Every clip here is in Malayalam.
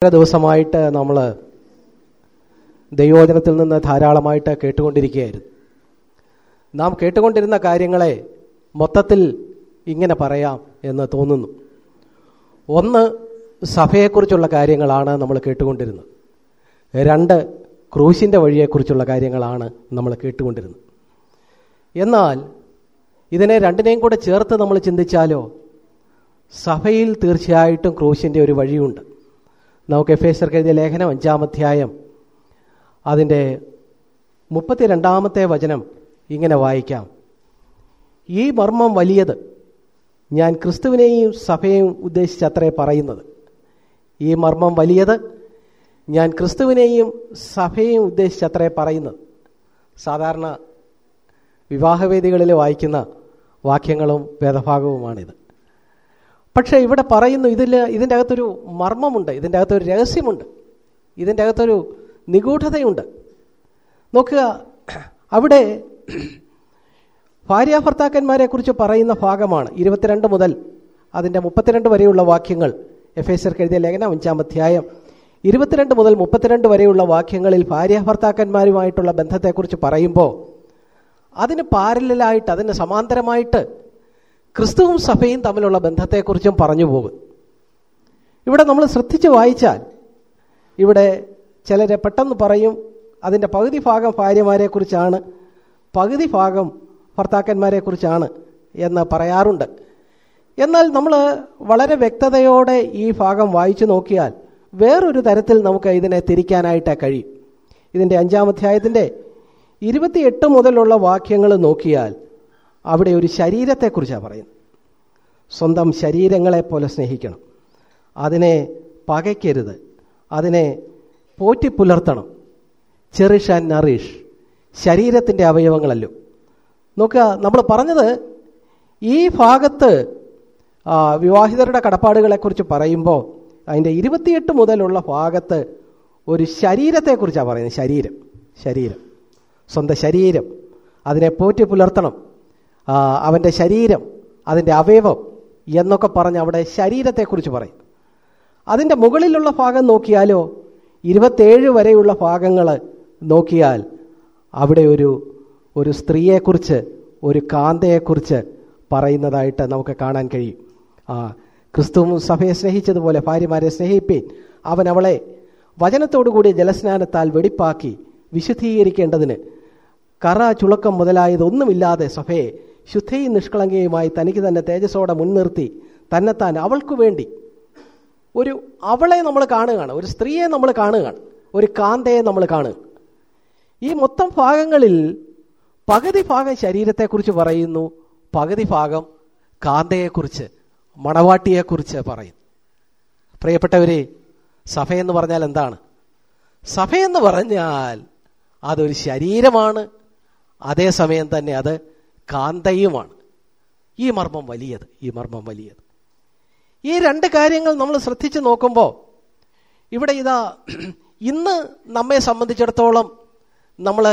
വളരെ ദിവസമായിട്ട് നമ്മൾ ദൈവവചനത്തിൽ നിന്ന് ധാരാളമായിട്ട് കേട്ടുകൊണ്ടിരിക്കുകയായിരുന്നു നാം കേട്ടുകൊണ്ടിരുന്ന കാര്യങ്ങളെ മൊത്തത്തിൽ ഇങ്ങനെ പറയാം എന്ന് തോന്നുന്നു ഒന്ന് സഭയെക്കുറിച്ചുള്ള കാര്യങ്ങളാണ് നമ്മൾ കേട്ടുകൊണ്ടിരുന്നത് രണ്ട് ക്രൂശിൻ്റെ വഴിയെക്കുറിച്ചുള്ള കാര്യങ്ങളാണ് നമ്മൾ കേട്ടുകൊണ്ടിരുന്നത് എന്നാൽ ഇതിനെ രണ്ടിനെയും കൂടെ ചേർത്ത് നമ്മൾ ചിന്തിച്ചാലോ സഭയിൽ തീർച്ചയായിട്ടും ക്രൂശിൻ്റെ ഒരു വഴിയുണ്ട് നമുക്ക് എഫ് എസ് എഴുതിയ ലേഖനം അഞ്ചാമധ്യായം അതിൻ്റെ മുപ്പത്തിരണ്ടാമത്തെ വചനം ഇങ്ങനെ വായിക്കാം ഈ മർമ്മം വലിയത് ഞാൻ ക്രിസ്തുവിനെയും സഭയെയും ഉദ്ദേശിച്ച് അത്രേ പറയുന്നത് ഈ മർമ്മം വലിയത് ഞാൻ ക്രിസ്തുവിനെയും സഭയെയും ഉദ്ദേശിച്ച് അത്രേ പറയുന്നത് സാധാരണ വിവാഹവേദികളിൽ വായിക്കുന്ന വാക്യങ്ങളും വേദഭാഗവുമാണിത് പക്ഷേ ഇവിടെ പറയുന്നു ഇതിൽ ഇതിൻ്റെ അകത്തൊരു മർമ്മമുണ്ട് ഇതിൻ്റെ അകത്തൊരു രഹസ്യമുണ്ട് ഇതിൻ്റെ അകത്തൊരു നിഗൂഢതയുണ്ട് നോക്കുക അവിടെ ഭാര്യാഭർത്താക്കന്മാരെ കുറിച്ച് പറയുന്ന ഭാഗമാണ് ഇരുപത്തിരണ്ട് മുതൽ അതിൻ്റെ മുപ്പത്തിരണ്ട് വരെയുള്ള വാക്യങ്ങൾ എഫ് എസ് എഴുതിയ ലേഖനം അഞ്ചാം അധ്യായം ഇരുപത്തിരണ്ട് മുതൽ മുപ്പത്തിരണ്ട് വരെയുള്ള വാക്യങ്ങളിൽ ഭാര്യാഭർത്താക്കന്മാരുമായിട്ടുള്ള ബന്ധത്തെക്കുറിച്ച് പറയുമ്പോൾ അതിന് പാരലായിട്ട് അതിന് സമാന്തരമായിട്ട് ക്രിസ്തുവും സഭയും തമ്മിലുള്ള ബന്ധത്തെക്കുറിച്ചും പറഞ്ഞു പോകും ഇവിടെ നമ്മൾ ശ്രദ്ധിച്ച് വായിച്ചാൽ ഇവിടെ ചിലരെ പെട്ടെന്ന് പറയും അതിൻ്റെ പകുതി ഭാഗം ഭാര്യമാരെക്കുറിച്ചാണ് പകുതി ഭാഗം ഭർത്താക്കന്മാരെക്കുറിച്ചാണ് എന്ന് പറയാറുണ്ട് എന്നാൽ നമ്മൾ വളരെ വ്യക്തതയോടെ ഈ ഭാഗം വായിച്ചു നോക്കിയാൽ വേറൊരു തരത്തിൽ നമുക്ക് ഇതിനെ തിരിക്കാനായിട്ട് കഴിയും ഇതിൻ്റെ അഞ്ചാം അധ്യായത്തിൻ്റെ ഇരുപത്തിയെട്ട് മുതലുള്ള വാക്യങ്ങൾ നോക്കിയാൽ അവിടെ ഒരു ശരീരത്തെക്കുറിച്ചാണ് പറയുന്നത് സ്വന്തം ശരീരങ്ങളെ പോലെ സ്നേഹിക്കണം അതിനെ പകയ്ക്കരുത് അതിനെ പോറ്റിപ്പുലർത്തണം ചെറിഷ് ആൻഡ് നറീഷ് ശരീരത്തിൻ്റെ അവയവങ്ങളല്ലോ നോക്കുക നമ്മൾ പറഞ്ഞത് ഈ ഭാഗത്ത് വിവാഹിതരുടെ കടപ്പാടുകളെക്കുറിച്ച് പറയുമ്പോൾ അതിൻ്റെ ഇരുപത്തിയെട്ട് മുതലുള്ള ഭാഗത്ത് ഒരു ശരീരത്തെക്കുറിച്ചാണ് പറയുന്നത് ശരീരം ശരീരം സ്വന്തം ശരീരം അതിനെ പോറ്റി പുലർത്തണം അവൻ്റെ ശരീരം അതിൻ്റെ അവയവം എന്നൊക്കെ പറഞ്ഞ് അവിടെ ശരീരത്തെക്കുറിച്ച് പറയും അതിൻ്റെ മുകളിലുള്ള ഭാഗം നോക്കിയാലോ ഇരുപത്തേഴ് വരെയുള്ള ഭാഗങ്ങൾ നോക്കിയാൽ അവിടെ ഒരു ഒരു സ്ത്രീയെക്കുറിച്ച് ഒരു കാന്തയെക്കുറിച്ച് പറയുന്നതായിട്ട് നമുക്ക് കാണാൻ കഴിയും ആ ക്രിസ്തുവും സഭയെ സ്നേഹിച്ചതുപോലെ ഭാര്യമാരെ സ്നേഹിപ്പീൻ അവൻ അവളെ വചനത്തോടുകൂടി ജലസ്നാനത്താൽ വെടിപ്പാക്കി വിശുദ്ധീകരിക്കേണ്ടതിന് കറ ചുളക്കം മുതലായതൊന്നുമില്ലാതെ സഭയെ ശുദ്ധയും നിഷ്കളങ്കയുമായി തനിക്ക് തന്നെ തേജസ്സോടെ മുൻനിർത്തി തന്നെത്താൻ അവൾക്കു വേണ്ടി ഒരു അവളെ നമ്മൾ കാണുകയാണ് ഒരു സ്ത്രീയെ നമ്മൾ കാണുകയാണ് ഒരു കാന്തയെ നമ്മൾ കാണുക ഈ മൊത്തം ഭാഗങ്ങളിൽ പകുതി ഭാഗം ശരീരത്തെക്കുറിച്ച് പറയുന്നു പകുതി ഭാഗം കാന്തയെക്കുറിച്ച് മണവാട്ടിയെക്കുറിച്ച് പറയുന്നു പ്രിയപ്പെട്ടവരെ സഭയെന്ന് പറഞ്ഞാൽ എന്താണ് സഭയെന്ന് പറഞ്ഞാൽ അതൊരു ശരീരമാണ് അതേസമയം തന്നെ അത് കാന്തയുമാണ് ഈ മർമ്മം വലിയത് ഈ മർമ്മം വലിയത് ഈ രണ്ട് കാര്യങ്ങൾ നമ്മൾ ശ്രദ്ധിച്ച് നോക്കുമ്പോൾ ഇവിടെ ഇതാ ഇന്ന് നമ്മെ സംബന്ധിച്ചിടത്തോളം നമ്മൾ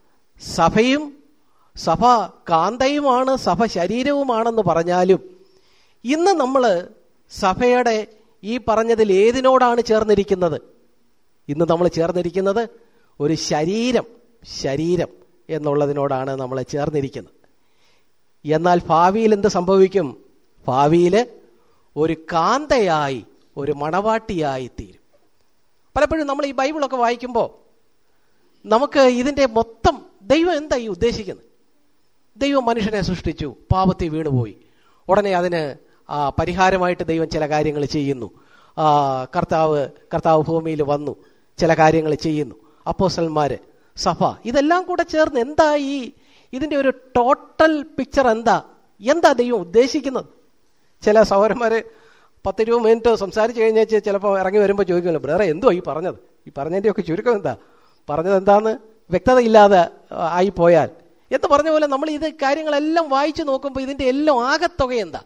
സഭയും സഭ കാന്തയുമാണ് സഭ ശരീരവുമാണെന്ന് പറഞ്ഞാലും ഇന്ന് നമ്മൾ സഭയുടെ ഈ പറഞ്ഞതിൽ ഏതിനോടാണ് ചേർന്നിരിക്കുന്നത് ഇന്ന് നമ്മൾ ചേർന്നിരിക്കുന്നത് ഒരു ശരീരം ശരീരം എന്നുള്ളതിനോടാണ് നമ്മൾ ചേർന്നിരിക്കുന്നത് എന്നാൽ ഭാവിയിൽ എന്ത് സംഭവിക്കും ഭാവിയിൽ ഒരു കാന്തയായി ഒരു മണവാട്ടിയായി തീരും പലപ്പോഴും നമ്മൾ ഈ ബൈബിളൊക്കെ വായിക്കുമ്പോൾ നമുക്ക് ഇതിൻ്റെ മൊത്തം ദൈവം എന്താ ഈ ഉദ്ദേശിക്കുന്നത് ദൈവം മനുഷ്യനെ സൃഷ്ടിച്ചു പാപത്തിൽ വീണുപോയി ഉടനെ അതിന് പരിഹാരമായിട്ട് ദൈവം ചില കാര്യങ്ങൾ ചെയ്യുന്നു കർത്താവ് കർത്താവ് ഭൂമിയിൽ വന്നു ചില കാര്യങ്ങൾ ചെയ്യുന്നു അപ്പോസൽമാര് സഭ ഇതെല്ലാം കൂടെ ചേർന്ന് എന്താ ഈ ഇതിൻ്റെ ഒരു ടോട്ടൽ പിക്ചർ എന്താ എന്താ ദൈവം ഉദ്ദേശിക്കുന്നത് ചില സഹോദരന്മാര് പത്തിരുപത് മിനിറ്റ് സംസാരിച്ച് കഴിഞ്ഞാൽ ചിലപ്പോൾ ഇറങ്ങി വരുമ്പോൾ ചോദിക്കുമല്ലോ ബ്രദറെ എന്തോ ഈ പറഞ്ഞത് ഈ പറഞ്ഞതിൻ്റെയൊക്കെ ചുരുക്കം എന്താ പറഞ്ഞത് എന്താന്ന് വ്യക്തത ഇല്ലാതെ ആയി പോയാൽ എന്ന് പറഞ്ഞ പോലെ നമ്മൾ ഇത് കാര്യങ്ങളെല്ലാം വായിച്ചു നോക്കുമ്പോൾ ഇതിൻ്റെ എല്ലാം ആകത്തുക എന്താ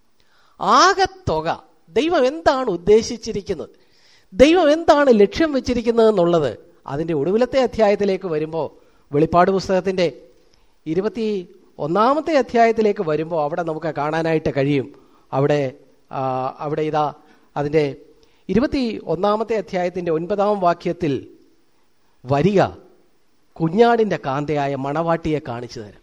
ആകത്തുക ദൈവം എന്താണ് ഉദ്ദേശിച്ചിരിക്കുന്നത് ദൈവം എന്താണ് ലക്ഷ്യം വെച്ചിരിക്കുന്നത് എന്നുള്ളത് അതിൻ്റെ ഒടുവിലത്തെ അധ്യായത്തിലേക്ക് വരുമ്പോൾ വെളിപ്പാട് പുസ്തകത്തിൻ്റെ ഇരുപത്തി ഒന്നാമത്തെ അധ്യായത്തിലേക്ക് വരുമ്പോൾ അവിടെ നമുക്ക് കാണാനായിട്ട് കഴിയും അവിടെ അവിടെ ഇതാ അതിൻ്റെ ഇരുപത്തി ഒന്നാമത്തെ അധ്യായത്തിന്റെ ഒൻപതാം വാക്യത്തിൽ വരിക കുഞ്ഞാടിന്റെ കാന്തയായ മണവാട്ടിയെ കാണിച്ചു തരാം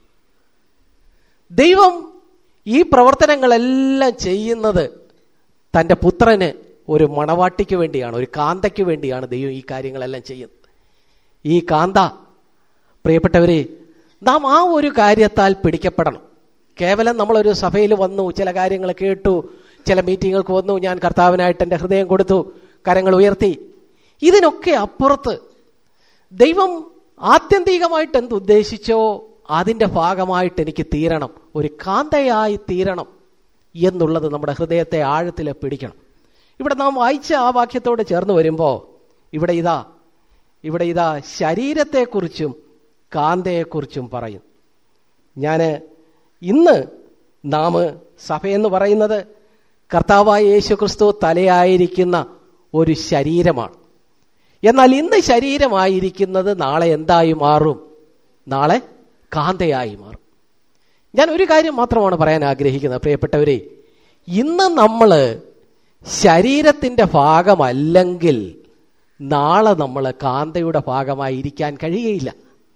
ദൈവം ഈ പ്രവർത്തനങ്ങളെല്ലാം ചെയ്യുന്നത് തൻ്റെ പുത്രന് ഒരു മണവാട്ടിക്ക് വേണ്ടിയാണ് ഒരു കാന്തയ്ക്ക് വേണ്ടിയാണ് ദൈവം ഈ കാര്യങ്ങളെല്ലാം ചെയ്യുന്നത് ഈ കാന്ത പ്രിയപ്പെട്ടവരെ നാം ആ ഒരു കാര്യത്താൽ പിടിക്കപ്പെടണം കേവലം നമ്മളൊരു സഭയിൽ വന്നു ചില കാര്യങ്ങൾ കേട്ടു ചില മീറ്റിങ്ങുകൾക്ക് വന്നു ഞാൻ കർത്താവിനായിട്ട് എൻ്റെ ഹൃദയം കൊടുത്തു കരങ്ങൾ ഉയർത്തി ഇതിനൊക്കെ അപ്പുറത്ത് ദൈവം ആത്യന്തികമായിട്ട് എന്ത് ഉദ്ദേശിച്ചോ അതിൻ്റെ ഭാഗമായിട്ട് എനിക്ക് തീരണം ഒരു കാന്തയായി തീരണം എന്നുള്ളത് നമ്മുടെ ഹൃദയത്തെ ആഴത്തിൽ പിടിക്കണം ഇവിടെ നാം വായിച്ച ആ വാക്യത്തോട് ചേർന്ന് വരുമ്പോൾ ഇവിടെ ഇതാ ഇവിടെ ഇതാ ശരീരത്തെക്കുറിച്ചും കാന്തയെക്കുറിച്ചും പറയും ഞാൻ ഇന്ന് നാം സഭയെന്ന് പറയുന്നത് കർത്താവായ യേശു ക്രിസ്തു തലയായിരിക്കുന്ന ഒരു ശരീരമാണ് എന്നാൽ ഇന്ന് ശരീരമായിരിക്കുന്നത് നാളെ എന്തായി മാറും നാളെ കാന്തയായി മാറും ഞാൻ ഒരു കാര്യം മാത്രമാണ് പറയാൻ ആഗ്രഹിക്കുന്നത് പ്രിയപ്പെട്ടവരെ ഇന്ന് നമ്മൾ ശരീരത്തിൻ്റെ ഭാഗമല്ലെങ്കിൽ നാളെ നമ്മൾ കാന്തയുടെ ഭാഗമായി ഇരിക്കാൻ കഴിയുകയില്ല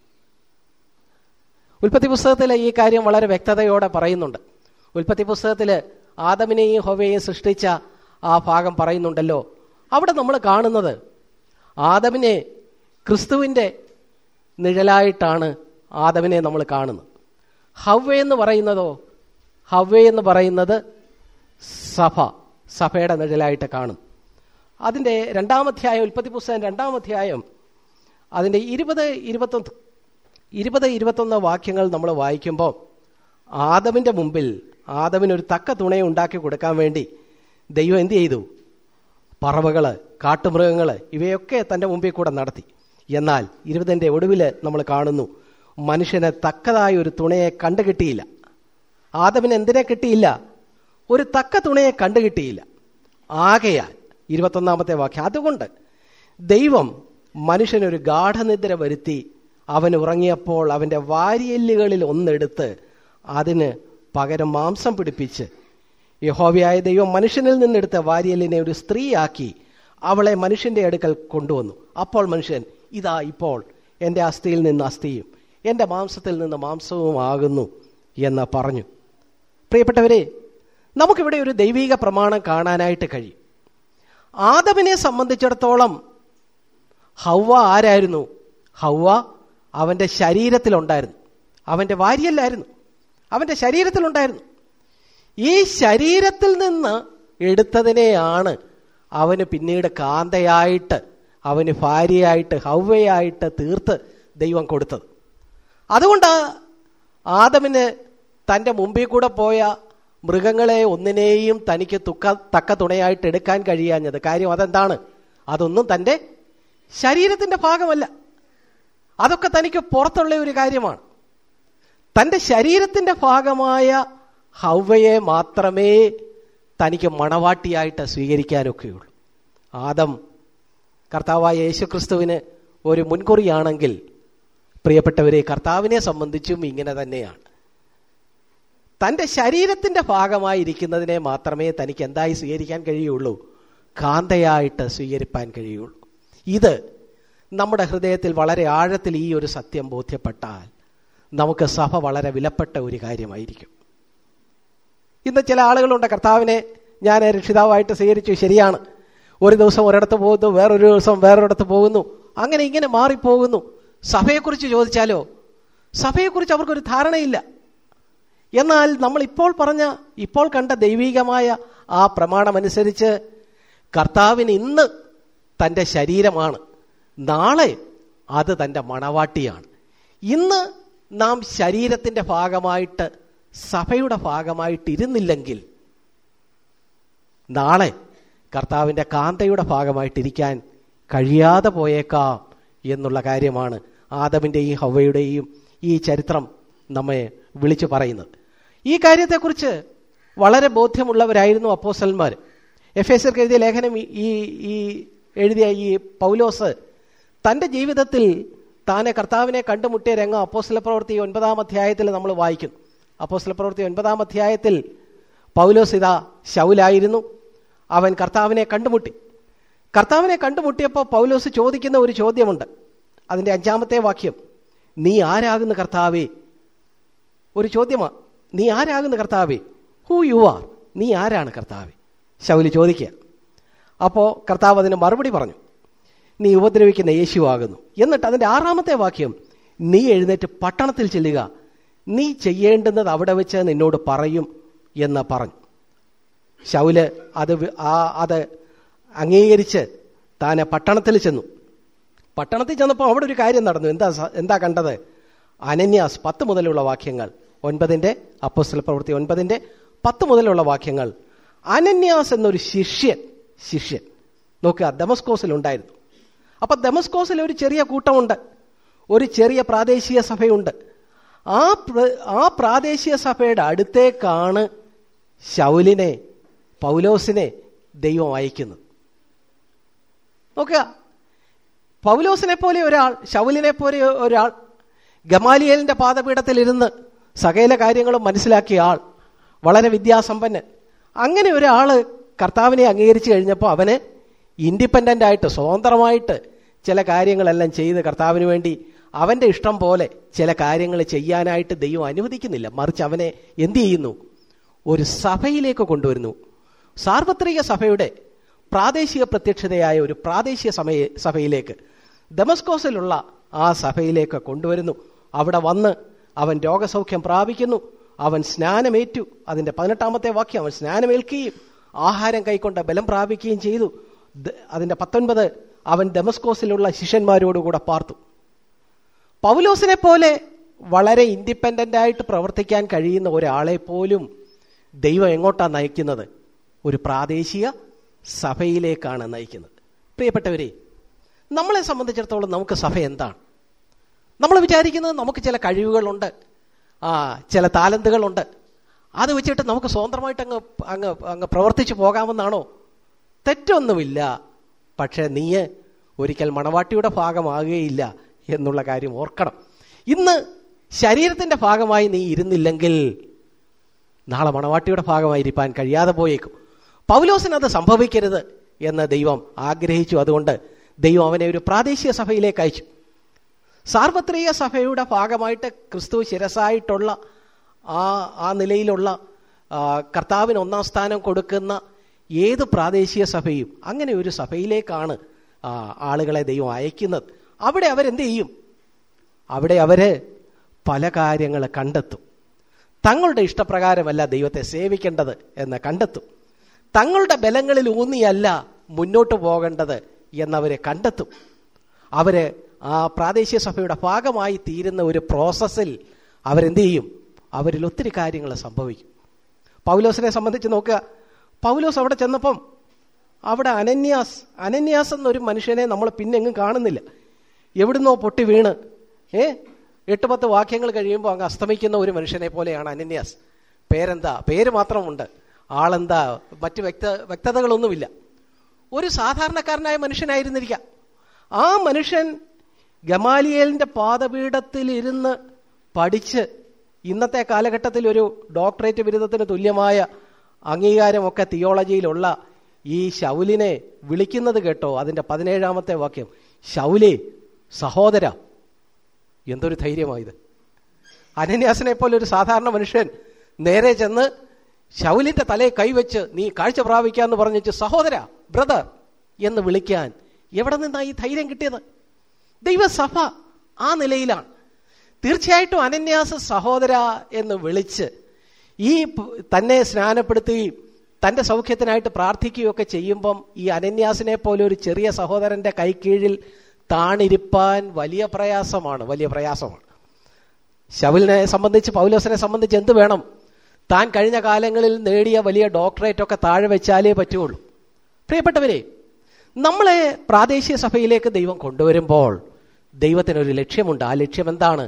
ഉൽപ്പത്തി പുസ്തകത്തിൽ ഈ കാര്യം വളരെ വ്യക്തതയോടെ പറയുന്നുണ്ട് ഉൽപ്പത്തി പുസ്തകത്തിൽ ആദമിനെയും ഹൊവയെയും സൃഷ്ടിച്ച ആ ഭാഗം പറയുന്നുണ്ടല്ലോ അവിടെ നമ്മൾ കാണുന്നത് ആദമിനെ ക്രിസ്തുവിൻ്റെ നിഴലായിട്ടാണ് ആദമിനെ നമ്മൾ കാണുന്നത് ഹവ്വ എന്ന് പറയുന്നതോ ഹവ്വ എന്ന് പറയുന്നത് സഭ സഭയുടെ നിഴലായിട്ട് കാണും അതിൻ്റെ രണ്ടാമധ്യായം ഉൽപ്പത്തി പുസ്തകം രണ്ടാമധ്യായം അതിൻ്റെ ഇരുപത് ഇരുപത്തൊന്ന് ഇരുപത് ഇരുപത്തൊന്ന് വാക്യങ്ങൾ നമ്മൾ വായിക്കുമ്പോൾ ആദമിൻ്റെ മുമ്പിൽ ആദമിനൊരു തക്ക തുണയെ ഉണ്ടാക്കി കൊടുക്കാൻ വേണ്ടി ദൈവം എന്ത് ചെയ്തു പറവകൾ കാട്ടുമൃഗങ്ങൾ ഇവയൊക്കെ തൻ്റെ മുമ്പിൽ കൂടെ നടത്തി എന്നാൽ ഇരുപതിൻ്റെ ഒടുവിൽ നമ്മൾ കാണുന്നു മനുഷ്യന് തക്കതായ ഒരു തുണയെ കണ്ടുകിട്ടിയില്ല ആദമിന് എന്തിനെ കിട്ടിയില്ല ഒരു തക്ക തുണയെ കണ്ടുകിട്ടിയില്ല ആകയാൽ ഇരുപത്തൊന്നാമത്തെ വാക്യം അതുകൊണ്ട് ദൈവം മനുഷ്യനൊരു ഗാഠനിദ്ര വരുത്തി അവൻ ഉറങ്ങിയപ്പോൾ അവൻ്റെ വാരിയെല്ലുകളിൽ ഒന്നെടുത്ത് അതിന് പകരം മാംസം പിടിപ്പിച്ച് യഹോവയായ ദൈവം മനുഷ്യനിൽ നിന്നെടുത്ത വാരിയലിനെ ഒരു സ്ത്രീയാക്കി അവളെ മനുഷ്യന്റെ അടുക്കൽ കൊണ്ടുവന്നു അപ്പോൾ മനുഷ്യൻ ഇതാ ഇപ്പോൾ എൻ്റെ അസ്ഥിയിൽ നിന്ന് അസ്ഥിയും എൻ്റെ മാംസത്തിൽ നിന്ന് മാംസവും ആകുന്നു എന്ന് പറഞ്ഞു പ്രിയപ്പെട്ടവരെ നമുക്കിവിടെ ഒരു ദൈവിക പ്രമാണം കാണാനായിട്ട് കഴിയും ആദമിനെ സംബന്ധിച്ചിടത്തോളം ഹൗവ ആരായിരുന്നു ഹൗവ അവൻ്റെ ശരീരത്തിലുണ്ടായിരുന്നു അവൻ്റെ വാരിയല്ലായിരുന്നു അവൻ്റെ ശരീരത്തിലുണ്ടായിരുന്നു ഈ ശരീരത്തിൽ നിന്ന് എടുത്തതിനെയാണ് അവന് പിന്നീട് കാന്തയായിട്ട് അവന് ഭാര്യയായിട്ട് ഹൗവയായിട്ട് തീർത്ത് ദൈവം കൊടുത്തത് അതുകൊണ്ട് ആദമിന് തൻ്റെ മുമ്പിൽ കൂടെ പോയ മൃഗങ്ങളെ ഒന്നിനെയും തനിക്ക് തുക്ക തക്ക തുണയായിട്ട് എടുക്കാൻ കഴിയാഞ്ഞത് കാര്യം അതെന്താണ് അതൊന്നും തൻ്റെ ശരീരത്തിൻ്റെ ഭാഗമല്ല അതൊക്കെ തനിക്ക് പുറത്തുള്ള ഒരു കാര്യമാണ് തൻ്റെ ശരീരത്തിൻ്റെ ഭാഗമായ ഹൗവയെ മാത്രമേ തനിക്ക് മണവാട്ടിയായിട്ട് സ്വീകരിക്കാനൊക്കെയുള്ളൂ ആദം കർത്താവായ യേശുക്രിസ്തുവിന് ഒരു മുൻകുറിയാണെങ്കിൽ പ്രിയപ്പെട്ടവരെ കർത്താവിനെ സംബന്ധിച്ചും ഇങ്ങനെ തന്നെയാണ് തൻ്റെ ശരീരത്തിൻ്റെ ഭാഗമായിരിക്കുന്നതിനെ മാത്രമേ തനിക്ക് എന്തായി സ്വീകരിക്കാൻ കഴിയുള്ളൂ കാന്തയായിട്ട് സ്വീകരിപ്പാൻ കഴിയുള്ളൂ ഇത് നമ്മുടെ ഹൃദയത്തിൽ വളരെ ആഴത്തിൽ ഈ ഒരു സത്യം ബോധ്യപ്പെട്ടാൽ നമുക്ക് സഭ വളരെ വിലപ്പെട്ട ഒരു കാര്യമായിരിക്കും ഇന്ന് ചില ആളുകളുണ്ട് കർത്താവിനെ ഞാൻ രക്ഷിതാവായിട്ട് സ്വീകരിച്ചു ശരിയാണ് ഒരു ദിവസം ഒരിടത്ത് പോകുന്നു വേറൊരു ദിവസം വേറൊരിടത്ത് പോകുന്നു അങ്ങനെ ഇങ്ങനെ മാറിപ്പോകുന്നു സഭയെക്കുറിച്ച് ചോദിച്ചാലോ സഭയെക്കുറിച്ച് അവർക്കൊരു ധാരണയില്ല എന്നാൽ നമ്മൾ ഇപ്പോൾ പറഞ്ഞ ഇപ്പോൾ കണ്ട ദൈവികമായ ആ പ്രമാണമനുസരിച്ച് കർത്താവിന് ഇന്ന് തൻ്റെ ശരീരമാണ് നാളെ അത് തൻ്റെ മണവാട്ടിയാണ് ഇന്ന് നാം ശരീരത്തിൻ്റെ ഭാഗമായിട്ട് സഭയുടെ ഭാഗമായിട്ട് ഇരുന്നില്ലെങ്കിൽ നാളെ കർത്താവിൻ്റെ കാന്തയുടെ ഭാഗമായിട്ടിരിക്കാൻ കഴിയാതെ പോയേക്കാം എന്നുള്ള കാര്യമാണ് ആദമിൻ്റെയും ഹവയുടെയും ഈ ചരിത്രം നമ്മെ വിളിച്ചു പറയുന്നത് ഈ കാര്യത്തെക്കുറിച്ച് വളരെ ബോധ്യമുള്ളവരായിരുന്നു അപ്പോസന്മാർ എഫ് എസ് എഴുതിയ ലേഖനം ഈ ഈ എഴുതിയ ഈ പൗലോസ് തൻ്റെ ജീവിതത്തിൽ താനെ കർത്താവിനെ കണ്ടുമുട്ടിയ രംഗം അപ്പോസ്ല പ്രവൃത്തി ഒൻപതാം അധ്യായത്തിൽ നമ്മൾ വായിക്കുന്നു അപ്പോസ്ല പ്രവൃത്തി ഒൻപതാം അധ്യായത്തിൽ പൗലോസ് ഇതാ ശൗലായിരുന്നു അവൻ കർത്താവിനെ കണ്ടുമുട്ടി കർത്താവിനെ കണ്ടുമുട്ടിയപ്പോൾ പൗലോസ് ചോദിക്കുന്ന ഒരു ചോദ്യമുണ്ട് അതിന്റെ അഞ്ചാമത്തെ വാക്യം നീ ആരാകുന്ന കർത്താവേ ഒരു ചോദ്യമാ നീ ആരാകുന്ന കർത്താവേ ഹൂ യു ആർ നീ ആരാണ് കർത്താവേ ശൗലി ചോദിക്കുക അപ്പോൾ കർത്താവ് അതിന് മറുപടി പറഞ്ഞു നീ ഉപദ്രവിക്കുന്ന യേശു ആകുന്നു എന്നിട്ട് അതിന്റെ ആറാമത്തെ വാക്യം നീ എഴുന്നേറ്റ് പട്ടണത്തിൽ ചെല്ലുക നീ ചെയ്യേണ്ടുന്നത് അവിടെ വെച്ച് നിന്നോട് പറയും എന്ന് പറഞ്ഞു ശൗല് അത് വി- ആ അത് അംഗീകരിച്ച് താനെ പട്ടണത്തിൽ ചെന്നു പട്ടണത്തിൽ ചെന്നപ്പോൾ അവിടെ ഒരു കാര്യം നടന്നു എന്താ സ- എന്താ കണ്ടത് അനന്യാസ് പത്ത് മുതലുള്ള വാക്യങ്ങൾ ഒൻപതിന്റെ അപ്പോസ്തല പ്രവൃത്തി ഒൻപതിന്റെ പത്ത് മുതലുള്ള വാക്യങ്ങൾ അനന്യാസ് എന്നൊരു ശിഷ്യൻ ശിഷ്യൻ നോക്കുക ദമസ്കോസിൽ ഉണ്ടായിരുന്നു അപ്പൊ ദമസ്കോസിൽ ഒരു ചെറിയ കൂട്ടമുണ്ട് ഒരു ചെറിയ പ്രാദേശിക സഭയുണ്ട് ആ പ്ര- ആ പ്രാദേശിക സഭയുടെ അടുത്തേക്കാണ് ശൗലിനെ പൗലോസിനെ ദൈവം അയക്കുന്നത് നോക്കുക പൗലോസിനെ പോലെ ഒരാൾ ശൗലിനെ പോലെ ഒരാൾ ഗമാലിയലിന്റെ പാദപീഠത്തിൽ ഇരുന്ന് സകല കാര്യങ്ങളും മനസ്സിലാക്കിയ ആൾ വളരെ വിദ്യാസമ്പന്നൻ അങ്ങനെ ഒരാള് കർത്താവിനെ അംഗീകരിച്ചു കഴിഞ്ഞപ്പോൾ അവന് ഇൻഡിപെൻഡന്റ് ആയിട്ട് സ്വതന്ത്രമായിട്ട് ചില കാര്യങ്ങളെല്ലാം ചെയ്ത് കർത്താവിന് വേണ്ടി അവന്റെ ഇഷ്ടം പോലെ ചില കാര്യങ്ങൾ ചെയ്യാനായിട്ട് ദൈവം അനുവദിക്കുന്നില്ല മറിച്ച് അവനെ എന്ത് ചെയ്യുന്നു ഒരു സഭയിലേക്ക് കൊണ്ടുവരുന്നു സാർവത്രിക സഭയുടെ പ്രാദേശിക പ്രത്യക്ഷതയായ ഒരു പ്രാദേശിക സമയ സഭയിലേക്ക് ദമസ്കോസിലുള്ള ആ സഭയിലേക്ക് കൊണ്ടുവരുന്നു അവിടെ വന്ന് അവൻ രോഗസൗഖ്യം പ്രാപിക്കുന്നു അവൻ സ്നാനമേറ്റു അതിന്റെ പതിനെട്ടാമത്തെ വാക്യം അവൻ സ്നാനമേൽക്കുകയും ആഹാരം കൈക്കൊണ്ട് ബലം പ്രാപിക്കുകയും ചെയ്തു ദ- അതിന്റെ പത്തൊൻപത് അവൻ ദമസ്കോസിലുള്ള ശിഷ്യന്മാരോടുകൂടെ പാർത്തു പൗലോസിനെ പോലെ വളരെ ഇൻഡിപെൻഡന്റ് ആയിട്ട് പ്രവർത്തിക്കാൻ കഴിയുന്ന ഒരാളെ പോലും ദൈവം എങ്ങോട്ടാ നയിക്കുന്നത് ഒരു പ്രാദേശിക സഭയിലേക്കാണ് നയിക്കുന്നത് പ്രിയപ്പെട്ടവരെ നമ്മളെ സംബന്ധിച്ചിടത്തോളം നമുക്ക് സഭ എന്താണ് നമ്മൾ വിചാരിക്കുന്നത് നമുക്ക് ചില കഴിവുകളുണ്ട് ആ ചില താലന്തുകളുണ്ട് അത് വെച്ചിട്ട് നമുക്ക് സ്വതന്ത്രമായിട്ട് അങ്ങ് അങ്ങ് അങ്ങ് പ്രവർത്തിച്ചു പോകാമെന്നാണോ തെറ്റൊന്നുമില്ല പക്ഷേ നീ ഒരിക്കൽ മണവാട്ടിയുടെ ഭാഗമാകുകയില്ല എന്നുള്ള കാര്യം ഓർക്കണം ഇന്ന് ശരീരത്തിന്റെ ഭാഗമായി നീ ഇരുന്നില്ലെങ്കിൽ നാളെ മണവാട്ടിയുടെ ഭാഗമായിരിക്കാൻ കഴിയാതെ പോയേക്കും പൗലോസിന് അത് സംഭവിക്കരുത് എന്ന് ദൈവം ആഗ്രഹിച്ചു അതുകൊണ്ട് ദൈവം അവനെ ഒരു പ്രാദേശിക സഭയിലേക്ക് അയച്ചു സാർവത്രിക സഭയുടെ ഭാഗമായിട്ട് ക്രിസ്തു ശിരസായിട്ടുള്ള ആ ആ നിലയിലുള്ള ആ, കർത്താവിന് ഒന്നാം സ്ഥാനം കൊടുക്കുന്ന ഏത് പ്രാദേശിക സഭയും അങ്ങനെ ഒരു സഭയിലേക്കാണ് ആ, ആളുകളെ ദൈവം അയക്കുന്നത് അവിടെ അവരെന്ത് ചെയ്യും അവിടെ അവര് പല കാര്യങ്ങൾ കണ്ടെത്തും തങ്ങളുടെ ഇഷ്ടപ്രകാരമല്ല ദൈവത്തെ സേവിക്കേണ്ടത് എന്ന് കണ്ടെത്തും തങ്ങളുടെ ബലങ്ങളിൽ ഊന്നിയല്ല മുന്നോട്ട് പോകേണ്ടത് എന്നവരെ കണ്ടെത്തും അവര് ആ പ്രാദേശിക സഭയുടെ ഭാഗമായി തീരുന്ന ഒരു പ്രോസസ്സിൽ അവരെന്ത് ചെയ്യും അവരിൽ ഒത്തിരി കാര്യങ്ങൾ സംഭവിക്കും പൗലോസിനെ സംബന്ധിച്ച് നോക്കുക പൗലോസ് അവിടെ ചെന്നപ്പം അവിടെ അനന്യാസ് അനന്യാസ് എന്നൊരു മനുഷ്യനെ നമ്മൾ പിന്നെ എങ്ങും കാണുന്നില്ല എവിടുന്നോ പൊട്ടി വീണ് ഏ എട്ട് പത്ത് വാക്യങ്ങൾ കഴിയുമ്പോൾ അങ്ങ് അസ്തമിക്കുന്ന ഒരു മനുഷ്യനെ പോലെയാണ് അനന്യാസ് പേരെന്താ പേര് മാത്രമുണ്ട് ആളെന്താ മറ്റ് വ്യക്ത വ്യക്തതകളൊന്നുമില്ല ഒരു സാധാരണക്കാരനായ മനുഷ്യനായിരുന്നിരിക്കാം ആ മനുഷ്യൻ ഗമാലിയേലിന്റെ പാദപീഠത്തിൽ ഇരുന്ന് പഠിച്ച് ഇന്നത്തെ കാലഘട്ടത്തിൽ ഒരു ഡോക്ടറേറ്റ് ബിരുദത്തിന് തുല്യമായ അംഗീകാരമൊക്കെ തിയോളജിയിലുള്ള ഈ ശൗലിനെ വിളിക്കുന്നത് കേട്ടോ അതിന്റെ പതിനേഴാമത്തെ വാക്യം ശൗലേ സഹോദര എന്തൊരു ധൈര്യമായത് അനന്യാസിനെ പോലെ ഒരു സാധാരണ മനുഷ്യൻ നേരെ ചെന്ന് ശൗലിന്റെ തലയെ കൈവച്ച് നീ കാഴ്ച പ്രാപിക്കാന്ന് പറഞ്ഞിട്ട് സഹോദര ബ്രദർ എന്ന് വിളിക്കാൻ എവിടെ നിന്നാ ഈ ധൈര്യം കിട്ടിയത് ദൈവസഭ ആ നിലയിലാണ് തീർച്ചയായിട്ടും അനന്യാസ സഹോദര എന്ന് വിളിച്ച് ഈ പ് തന്നെ സ്നാനപ്പെടുത്തുകയും തന്റെ സൗഖ്യത്തിനായിട്ട് പ്രാർത്ഥിക്കുകയൊക്കെ ചെയ്യുമ്പം ഈ അനന്യാസിനെ പോലെ ഒരു ചെറിയ സഹോദരന്റെ കൈക്കീഴിൽ താണിരിപ്പാൻ വലിയ പ്രയാസമാണ് വലിയ പ്രയാസമാണ് ശവലിനെ സംബന്ധിച്ച് പൗലോസിനെ സംബന്ധിച്ച് എന്ത് വേണം താൻ കഴിഞ്ഞ കാലങ്ങളിൽ നേടിയ വലിയ ഡോക്ടറേറ്റ് ഒക്കെ താഴെ വെച്ചാലേ പറ്റുള്ളൂ പ്രിയപ്പെട്ടവരെ നമ്മളെ പ്രാദേശിക സഭയിലേക്ക് ദൈവം കൊണ്ടുവരുമ്പോൾ ദൈവത്തിനൊരു ലക്ഷ്യമുണ്ട് ആ ലക്ഷ്യം എന്താണ്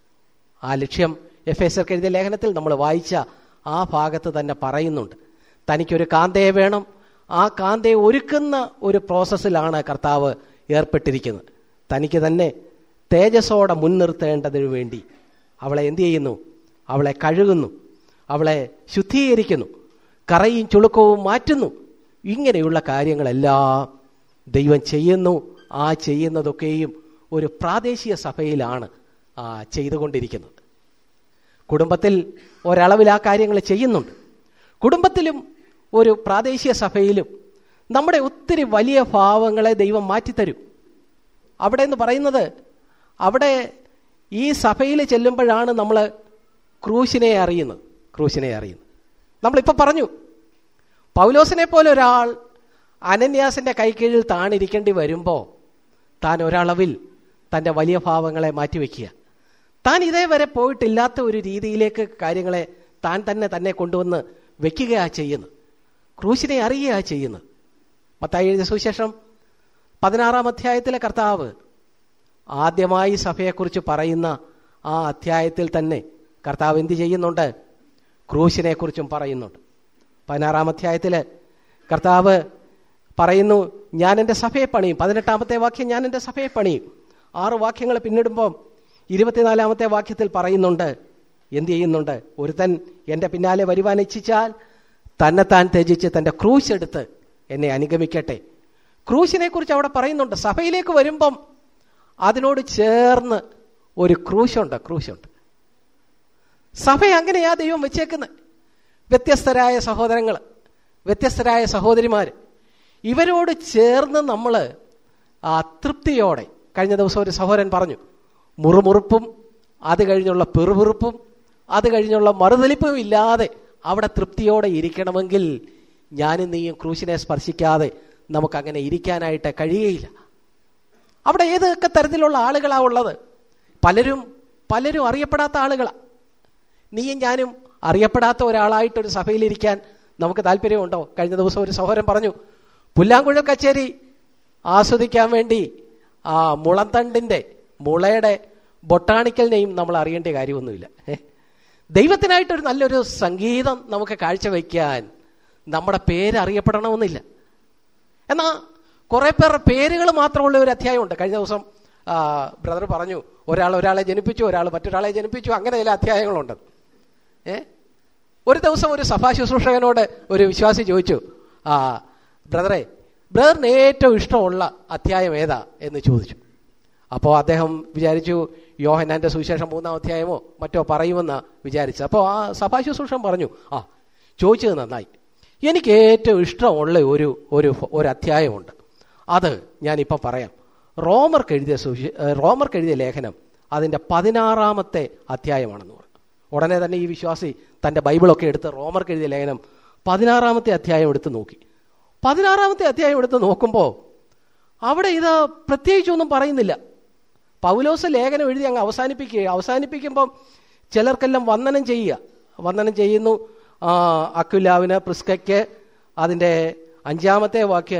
ആ ലക്ഷ്യം എഫ് എസ് എഴുതിയ ലേഖനത്തിൽ നമ്മൾ വായിച്ച ആ ഭാഗത്ത് തന്നെ പറയുന്നുണ്ട് തനിക്കൊരു കാന്തയെ വേണം ആ കാന്തയെ ഒരുക്കുന്ന ഒരു പ്രോസസ്സിലാണ് കർത്താവ് ഏർപ്പെട്ടിരിക്കുന്നത് തനിക്ക് തന്നെ തേജസ്സോടെ മുൻനിർത്തേണ്ടതിനു വേണ്ടി അവളെ എന്ത് ചെയ്യുന്നു അവളെ കഴുകുന്നു അവളെ ശുദ്ധീകരിക്കുന്നു കറയും ചുളുക്കവും മാറ്റുന്നു ഇങ്ങനെയുള്ള കാര്യങ്ങളെല്ലാം ദൈവം ചെയ്യുന്നു ആ ചെയ്യുന്നതൊക്കെയും ഒരു പ്രാദേശിക സഭയിലാണ് ആ, ചെയ്തുകൊണ്ടിരിക്കുന്നത് കുടുംബത്തിൽ ഒരളവിൽ ആ കാര്യങ്ങൾ ചെയ്യുന്നുണ്ട് കുടുംബത്തിലും ഒരു പ്രാദേശിക സഭയിലും നമ്മുടെ ഒത്തിരി വലിയ ഭാവങ്ങളെ ദൈവം മാറ്റിത്തരും അവിടെ എന്ന് പറയുന്നത് അവിടെ ഈ സഭയിൽ ചെല്ലുമ്പോഴാണ് നമ്മൾ ക്രൂശിനെ അറിയുന്നത് ക്രൂശിനെ അറിയുന്നത് നമ്മളിപ്പോൾ പറഞ്ഞു പൗലോസിനെ പോലെ ഒരാൾ അനന്യാസിന്റെ കൈക്കീഴിൽ താണിരിക്കേണ്ടി വരുമ്പോൾ താൻ ഒരളവിൽ തൻ്റെ വലിയ ഭാവങ്ങളെ മാറ്റിവെക്കുക താൻ ഇതേവരെ പോയിട്ടില്ലാത്ത ഒരു രീതിയിലേക്ക് കാര്യങ്ങളെ താൻ തന്നെ തന്നെ കൊണ്ടുവന്ന് വെക്കുകയാ ചെയ്യുന്നത് ക്രൂശിനെ അറിയുകയാ ചെയ്യുന്നത് മത്തായി എഴുതിയ സുവിശേഷം പതിനാറാം അധ്യായത്തിലെ കർത്താവ് ആദ്യമായി സഭയെക്കുറിച്ച് പറയുന്ന ആ അധ്യായത്തിൽ തന്നെ കർത്താവ് എന്ത് ചെയ്യുന്നുണ്ട് ക്രൂശിനെ കുറിച്ചും പറയുന്നുണ്ട് പതിനാറാം അധ്യായത്തിൽ കർത്താവ് പറയുന്നു ഞാൻ എൻ്റെ സഭയെ പണിയും പതിനെട്ടാമത്തെ വാക്യം ഞാൻ എൻ്റെ സഭയെ പണിയും ആറ് വാക്യങ്ങൾ പിന്നിടുമ്പോൾ ഇരുപത്തിനാലാമത്തെ വാക്യത്തിൽ പറയുന്നുണ്ട് എന്ത് ചെയ്യുന്നുണ്ട് ഒരുത്തൻ എൻ്റെ പിന്നാലെ വരുവാൻ ഇച്ഛിച്ചാൽ തന്നെത്താൻ ത്യജിച്ച് തൻ്റെ ക്രൂശ് എടുത്ത് എന്നെ അനുഗമിക്കട്ടെ ക്രൂശിനെ കുറിച്ച് അവിടെ പറയുന്നുണ്ട് സഭയിലേക്ക് വരുമ്പം അതിനോട് ചേർന്ന് ഒരു ക്രൂശുണ്ട് ക്രൂശുണ്ട് സഭ അങ്ങനെയാ ദൈവം വെച്ചേക്കുന്നത് വ്യത്യസ്തരായ സഹോദരങ്ങൾ വ്യത്യസ്തരായ സഹോദരിമാർ ഇവരോട് ചേർന്ന് നമ്മൾ ആ തൃപ്തിയോടെ കഴിഞ്ഞ ദിവസം ഒരു സഹോദരൻ പറഞ്ഞു മുറുമുറുപ്പും അത് കഴിഞ്ഞുള്ള പെറുപെറുപ്പും അത് കഴിഞ്ഞുള്ള മറുതലിപ്പും ഇല്ലാതെ അവിടെ തൃപ്തിയോടെ ഇരിക്കണമെങ്കിൽ ഞാനും നീയും ക്രൂശിനെ സ്പർശിക്കാതെ നമുക്കങ്ങനെ ഇരിക്കാനായിട്ട് കഴിയുകയില്ല അവിടെ ഏതൊക്കെ തരത്തിലുള്ള ആളുകളാ ഉള്ളത് പലരും പലരും അറിയപ്പെടാത്ത ആളുകളാണ് നീയും ഞാനും അറിയപ്പെടാത്ത ഒരാളായിട്ടൊരു സഭയിലിരിക്കാൻ നമുക്ക് താല്പര്യമുണ്ടോ കഴിഞ്ഞ ദിവസം ഒരു സഹോദരൻ പറഞ്ഞു പുല്ലാങ്കുഴൽ കച്ചേരി ആസ്വദിക്കാൻ വേണ്ടി ആ മുളന്തണ്ടിൻ്റെ മുളയുടെ ബൊട്ടാണിക്കൽ നെയിം നമ്മൾ അറിയേണ്ട കാര്യമൊന്നുമില്ല ഏ? ദൈവത്തിനായിട്ടൊരു നല്ലൊരു സംഗീതം നമുക്ക് കാഴ്ചവെക്കാൻ നമ്മുടെ പേര് അറിയപ്പെടണമെന്നില്ല എന്നാൽ കുറെ പേരുടെ പേരുകൾ മാത്രമുള്ള ഒരു അധ്യായമുണ്ട് കഴിഞ്ഞ ദിവസം ബ്രദർ പറഞ്ഞു ഒരാൾ ഒരാളെ ജനിപ്പിച്ചു ഒരാൾ മറ്റൊരാളെ ജനിപ്പിച്ചു അങ്ങനെ ചില അധ്യായങ്ങളുണ്ട് ഏ ഒരു ദിവസം ഒരു സഭാ ശുശ്രൂഷകനോട് ഒരു വിശ്വാസി ചോദിച്ചു ആ ബ്രദറെ ബ്രദറിന് ഏറ്റവും ഇഷ്ടമുള്ള അധ്യായം ഏതാ എന്ന് ചോദിച്ചു അപ്പോൾ അദ്ദേഹം വിചാരിച്ചു യോഹനാന്റെ സുവിശേഷം മൂന്നാം അധ്യായമോ മറ്റോ പറയുമെന്ന് വിചാരിച്ചു അപ്പോൾ ആ സഭാ ശുശ്രൂഷൻ പറഞ്ഞു ആ ചോദിച്ചത് നന്നായി എനിക്ക് ഏറ്റവും ഇഷ്ടമുള്ള ഒരു ഒരു ഒരു അധ്യായമുണ്ട് അത് ഞാനിപ്പോൾ പറയാം റോമർക്ക് എഴുതിയ സുവിശേ റോമർക്ക് എഴുതിയ ലേഖനം അതിൻ്റെ പതിനാറാമത്തെ അധ്യായമാണെന്ന് പറഞ്ഞു ഉടനെ തന്നെ ഈ വിശ്വാസി തൻ്റെ ബൈബിളൊക്കെ എടുത്ത് റോമർക്ക് എഴുതിയ ലേഖനം പതിനാറാമത്തെ അധ്യായം എടുത്ത് നോക്കി പതിനാറാമത്തെ അധ്യായം എടുത്ത് നോക്കുമ്പോൾ അവിടെ ഇത് പ്രത്യേകിച്ചൊന്നും പറയുന്നില്ല പൗലോസ് ലേഖനം എഴുതി അങ്ങ് അവസാനിപ്പിക്കുക അവസാനിപ്പിക്കുമ്പം ചിലർക്കെല്ലാം വന്ദനം ചെയ്യുക വന്ദനം ചെയ്യുന്നു ആ, അക്വിലാവിന് പ്രിസ്കയ്ക്ക് അതിൻ്റെ അഞ്ചാമത്തെ വാക്യം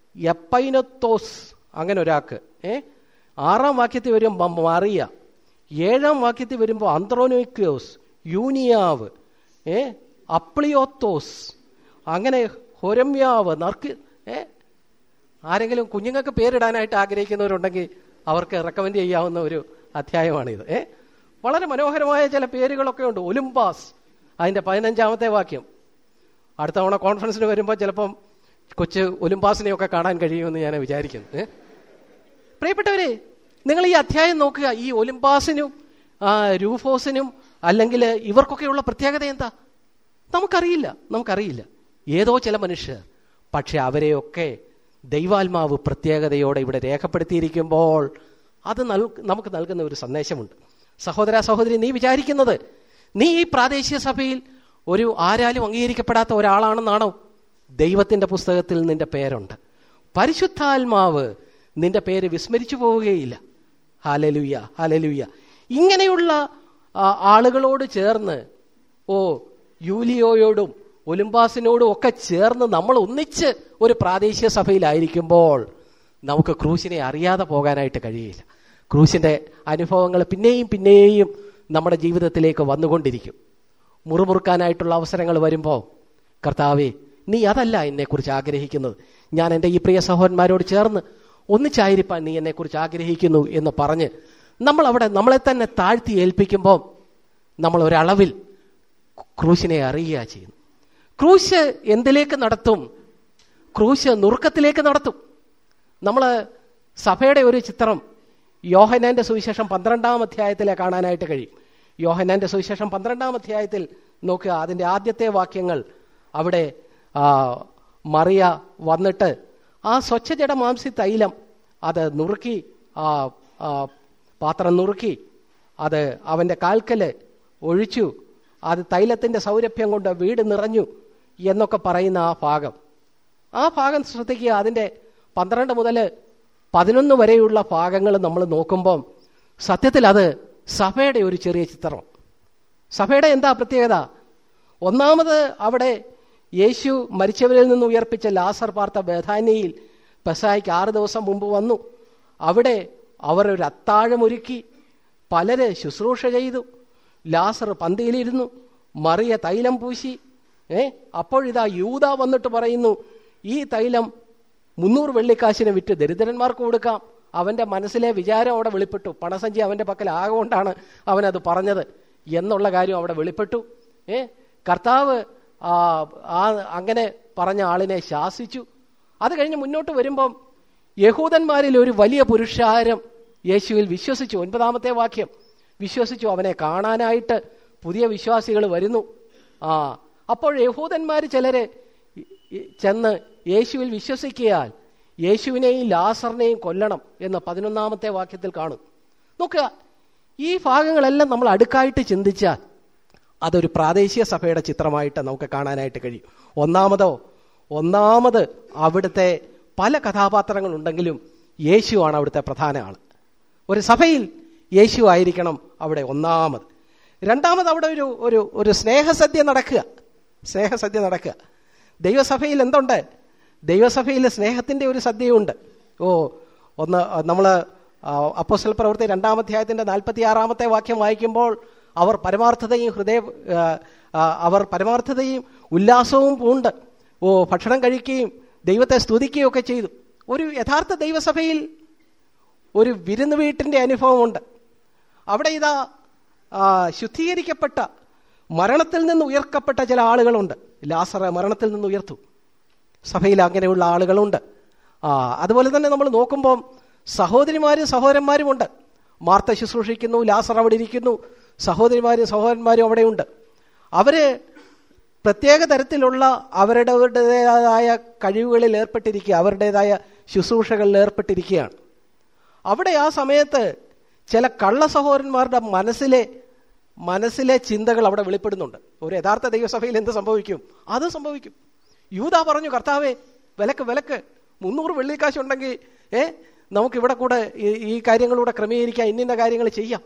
എപ്പൈനത്തോസ് അങ്ങനെ ഒരാൾക്ക് ഏ ആറാം വാക്യത്തിൽ വരുമ്പോൾ മറിയ ഏഴാം വാക്യത്തിൽ വരുമ്പോൾ അന്ത്രോനോക്യോസ് യൂനിയാവ് ഏ അപ്ലിയോത്തോസ് അങ്ങനെ ഹൊരമ്യാവ് നർക്ക് ഏ ആരെങ്കിലും കുഞ്ഞുങ്ങൾക്ക് പേരിടാനായിട്ട് ആഗ്രഹിക്കുന്നവരുണ്ടെങ്കിൽ അവർക്ക് റെക്കമെൻഡ് ചെയ്യാവുന്ന ഒരു അധ്യായമാണിത് ഏ വളരെ മനോഹരമായ ചില പേരുകളൊക്കെ ഉണ്ട് ഒലിമ്പാസ് അതിൻ്റെ പതിനഞ്ചാമത്തെ വാക്യം അടുത്ത തവണ കോൺഫറൻസിന് വരുമ്പോൾ ചിലപ്പം കൊച്ചു ഒലിമ്പാസിനെയൊക്കെ കാണാൻ കഴിയുമെന്ന് ഞാൻ വിചാരിക്കുന്നു ഏ പ്രിയപ്പെട്ടവരെ നിങ്ങൾ ഈ അധ്യായം നോക്കുക ഈ ഒലിമ്പാസിനും ആ, രൂഫോസിനും അല്ലെങ്കിൽ ഇവർക്കൊക്കെയുള്ള പ്രത്യേകത എന്താ നമുക്കറിയില്ല നമുക്കറിയില്ല ഏതോ ചില മനുഷ്യർ പക്ഷെ അവരെയൊക്കെ ദൈവാത്മാവ് പ്രത്യേകതയോടെ ഇവിടെ രേഖപ്പെടുത്തിയിരിക്കുമ്പോൾ അത് നൽ നമുക്ക് നൽകുന്ന ഒരു സന്ദേശമുണ്ട് സഹോദര സഹോദരി നീ വിചാരിക്കുന്നത് നീ ഈ പ്രാദേശിക സഭയിൽ ഒരു ആരാലും അംഗീകരിക്കപ്പെടാത്ത ഒരാളാണെന്നാണോ ദൈവത്തിന്റെ പുസ്തകത്തിൽ നിന്റെ പേരുണ്ട് പരിശുദ്ധാത്മാവ് നിന്റെ പേര് വിസ്മരിച്ചു പോവുകയില്ല ഹാലലുയ്യ ഹാലലുയ്യ ഇങ്ങനെയുള്ള ആ, ആളുകളോട് ചേർന്ന് ഓ യൂലിയോയോടും ഒലിമ്പാസിനോടും ഒക്കെ ചേർന്ന് നമ്മൾ ഒന്നിച്ച് ഒരു പ്രാദേശിക സഭയിലായിരിക്കുമ്പോൾ നമുക്ക് ക്രൂശിനെ അറിയാതെ പോകാനായിട്ട് കഴിയില്ല ക്രൂശിന്റെ അനുഭവങ്ങൾ പിന്നെയും പിന്നെയും നമ്മുടെ ജീവിതത്തിലേക്ക് വന്നുകൊണ്ടിരിക്കും മുറുമുറുക്കാനായിട്ടുള്ള അവസരങ്ങൾ വരുമ്പോൾ കർത്താവേ നീ അതല്ല എന്നെക്കുറിച്ച് ആഗ്രഹിക്കുന്നത് ഞാൻ എൻ്റെ ഈ പ്രിയ സഹോദരന്മാരോട് ചേർന്ന് ഒന്നിച്ചായിരിക്കാൻ നീ എന്നെക്കുറിച്ച് ആഗ്രഹിക്കുന്നു എന്ന് പറഞ്ഞ് നമ്മൾ അവിടെ നമ്മളെ തന്നെ താഴ്ത്തി ഏൽപ്പിക്കുമ്പോൾ നമ്മൾ ഒരളവിൽ ക്രൂശിനെ അറിയുക ചെയ്യുന്നു ക്രൂശ് എന്തിലേക്ക് നടത്തും ക്രൂശ് നുറുക്കത്തിലേക്ക് നടത്തും നമ്മൾ സഭയുടെ ഒരു ചിത്രം യോഹനാന്റെ സുവിശേഷം പന്ത്രണ്ടാം അധ്യായത്തിലെ കാണാനായിട്ട് കഴിയും യോഹനാന്റെ സുവിശേഷം പന്ത്രണ്ടാം അധ്യായത്തിൽ നോക്കുക അതിൻ്റെ ആദ്യത്തെ വാക്യങ്ങൾ അവിടെ ആ, മറിയ വന്നിട്ട് ആ സ്വച്ഛജട മാംസി തൈലം അത് നുറുക്കി ആ ആ, പാത്രം നുറുക്കി അത് അവൻ്റെ കാൽക്കല് ഒഴിച്ചു അത് തൈലത്തിൻ്റെ സൗരഭ്യം കൊണ്ട് വീട് നിറഞ്ഞു എന്നൊക്കെ പറയുന്ന ആ ഭാഗം ആ ഭാഗം ശ്രദ്ധിക്കുക അതിൻ്റെ പന്ത്രണ്ട് മുതൽ പതിനൊന്ന് വരെയുള്ള ഭാഗങ്ങൾ നമ്മൾ നോക്കുമ്പം സത്യത്തിൽ അത് സഭയുടെ ഒരു ചെറിയ ചിത്രം സഭയുടെ എന്താ പ്രത്യേകത ഒന്നാമത് അവിടെ യേശു മരിച്ചവരിൽ നിന്ന് ഉയർപ്പിച്ച ലാസർ പാർത്ത ബഥാനിയിൽ പെസായ്ക്ക് ആറ് ദിവസം മുമ്പ് വന്നു അവിടെ അവർ ഒരു അത്താഴമൊരുക്കി പലര് ശുശ്രൂഷ ചെയ്തു ലാസർ പന്തിയിലിരുന്നു മറിയ തൈലം പൂശി ഏ അപ്പോഴിതാ യൂത വന്നിട്ട് പറയുന്നു ഈ തൈലം മുന്നൂറ് വെള്ളിക്കാശിന് വിറ്റ് ദരിദ്രന്മാർക്ക് കൊടുക്കാം അവന്റെ മനസ്സിലെ വിചാരം അവിടെ വെളിപ്പെട്ടു പണസഞ്ചി അവന്റെ പക്കൽ ആകൊണ്ടാണ് അവനത് പറഞ്ഞത് എന്നുള്ള കാര്യം അവിടെ വെളിപ്പെട്ടു ഏ കർത്താവ് ആ ആ അങ്ങനെ പറഞ്ഞ ആളിനെ ശാസിച്ചു അത് കഴിഞ്ഞ് മുന്നോട്ട് വരുമ്പം യഹൂദന്മാരിൽ ഒരു വലിയ പുരുഷാരം യേശുവിൽ വിശ്വസിച്ചു ഒൻപതാമത്തെ വാക്യം വിശ്വസിച്ചു അവനെ കാണാനായിട്ട് പുതിയ വിശ്വാസികൾ വരുന്നു ആ അപ്പോൾ യഹൂദന്മാർ ചിലര് ഇ- ഇ- ചെന്ന് യേശുവിൽ വിശ്വസിക്കിയാൽ യേശുവിനെയും ലാസറിനെയും കൊല്ലണം എന്ന് പതിനൊന്നാമത്തെ വാക്യത്തിൽ കാണും നോക്കുക ഈ ഭാഗങ്ങളെല്ലാം നമ്മൾ അടുക്കായിട്ട് ചിന്തിച്ചാൽ അതൊരു പ്രാദേശിക സഭയുടെ ചിത്രമായിട്ട് നമുക്ക് കാണാനായിട്ട് കഴിയും ഒന്നാമതോ ഒന്നാമത് അവിടുത്തെ പല കഥാപാത്രങ്ങളുണ്ടെങ്കിലും യേശുവാണ് അവിടുത്തെ പ്രധാന ആൾ ഒരു സഭയിൽ യേശു ആയിരിക്കണം അവിടെ ഒന്നാമത് രണ്ടാമത് അവിടെ ഒരു ഒരു ഒരു സ്നേഹസദ്യ നടക്കുക സ്നേഹസദ്യ നടക്കുക ദൈവസഭയിൽ എന്തുണ്ട് ദൈവസഭയിൽ സ്നേഹത്തിന്റെ ഒരു സദ്യയുണ്ട് ഓ ഒന്ന് നമ്മൾ അപ്പോസ്റ്റൽ പ്രവൃത്തി രണ്ടാമധ്യായത്തിന്റെ നാൽപ്പത്തി ആറാമത്തെ വാക്യം വായിക്കുമ്പോൾ അവർ പരമാർത്ഥതയും ഹൃദയ ആ, ആ, അവർ പരമാർത്ഥതയും ഉല്ലാസവും പൂണ്ട് ഓ ഭക്ഷണം കഴിക്കുകയും ദൈവത്തെ സ്തുതിക്കുകയും ഒക്കെ ചെയ്തു ഒരു യഥാർത്ഥ ദൈവസഭയിൽ ഒരു വിരുന്ന് വീട്ടിന്റെ അനുഭവമുണ്ട് അവിടെ ഇതാ ആ, ശുദ്ധീകരിക്കപ്പെട്ട മരണത്തിൽ നിന്ന് ഉയർക്കപ്പെട്ട ചില ആളുകളുണ്ട് ലാസറ മരണത്തിൽ നിന്ന് ഉയർത്തു സഭയിൽ അങ്ങനെയുള്ള ആളുകളുണ്ട് ആ അതുപോലെ തന്നെ നമ്മൾ നോക്കുമ്പം സഹോദരിമാരും സഹോദരന്മാരുമുണ്ട് മാർത്ത ശുശ്രൂഷിക്കുന്നു ലാസർ അവിടെ ഇരിക്കുന്നു സഹോദരിമാരും സഹോദരന്മാരും അവിടെയുണ്ട് അവര് പ്രത്യേക തരത്തിലുള്ള അവരുടേതായ കഴിവുകളിൽ ഏർപ്പെട്ടിരിക്കുക അവരുടേതായ ശുശ്രൂഷകളിൽ ഏർപ്പെട്ടിരിക്കുകയാണ് അവിടെ ആ സമയത്ത് ചില കള്ള സഹോദരന്മാരുടെ മനസ്സിലെ മനസ്സിലെ ചിന്തകൾ അവിടെ വെളിപ്പെടുന്നുണ്ട് ഒരു യഥാർത്ഥ ദൈവസഭയിൽ എന്ത് സംഭവിക്കും അത് സംഭവിക്കും യൂത പറഞ്ഞു കർത്താവേ വിലക്ക് വിലക്ക് മുന്നൂറ് വെള്ളിക്കാശ് ഉണ്ടെങ്കിൽ ഏ നമുക്ക് ഇവിടെ കൂടെ ഈ- ഈ കാര്യങ്ങളൂടെ ക്രമീകരിക്കാം ഇന്നിന്ന കാര്യങ്ങൾ ചെയ്യാം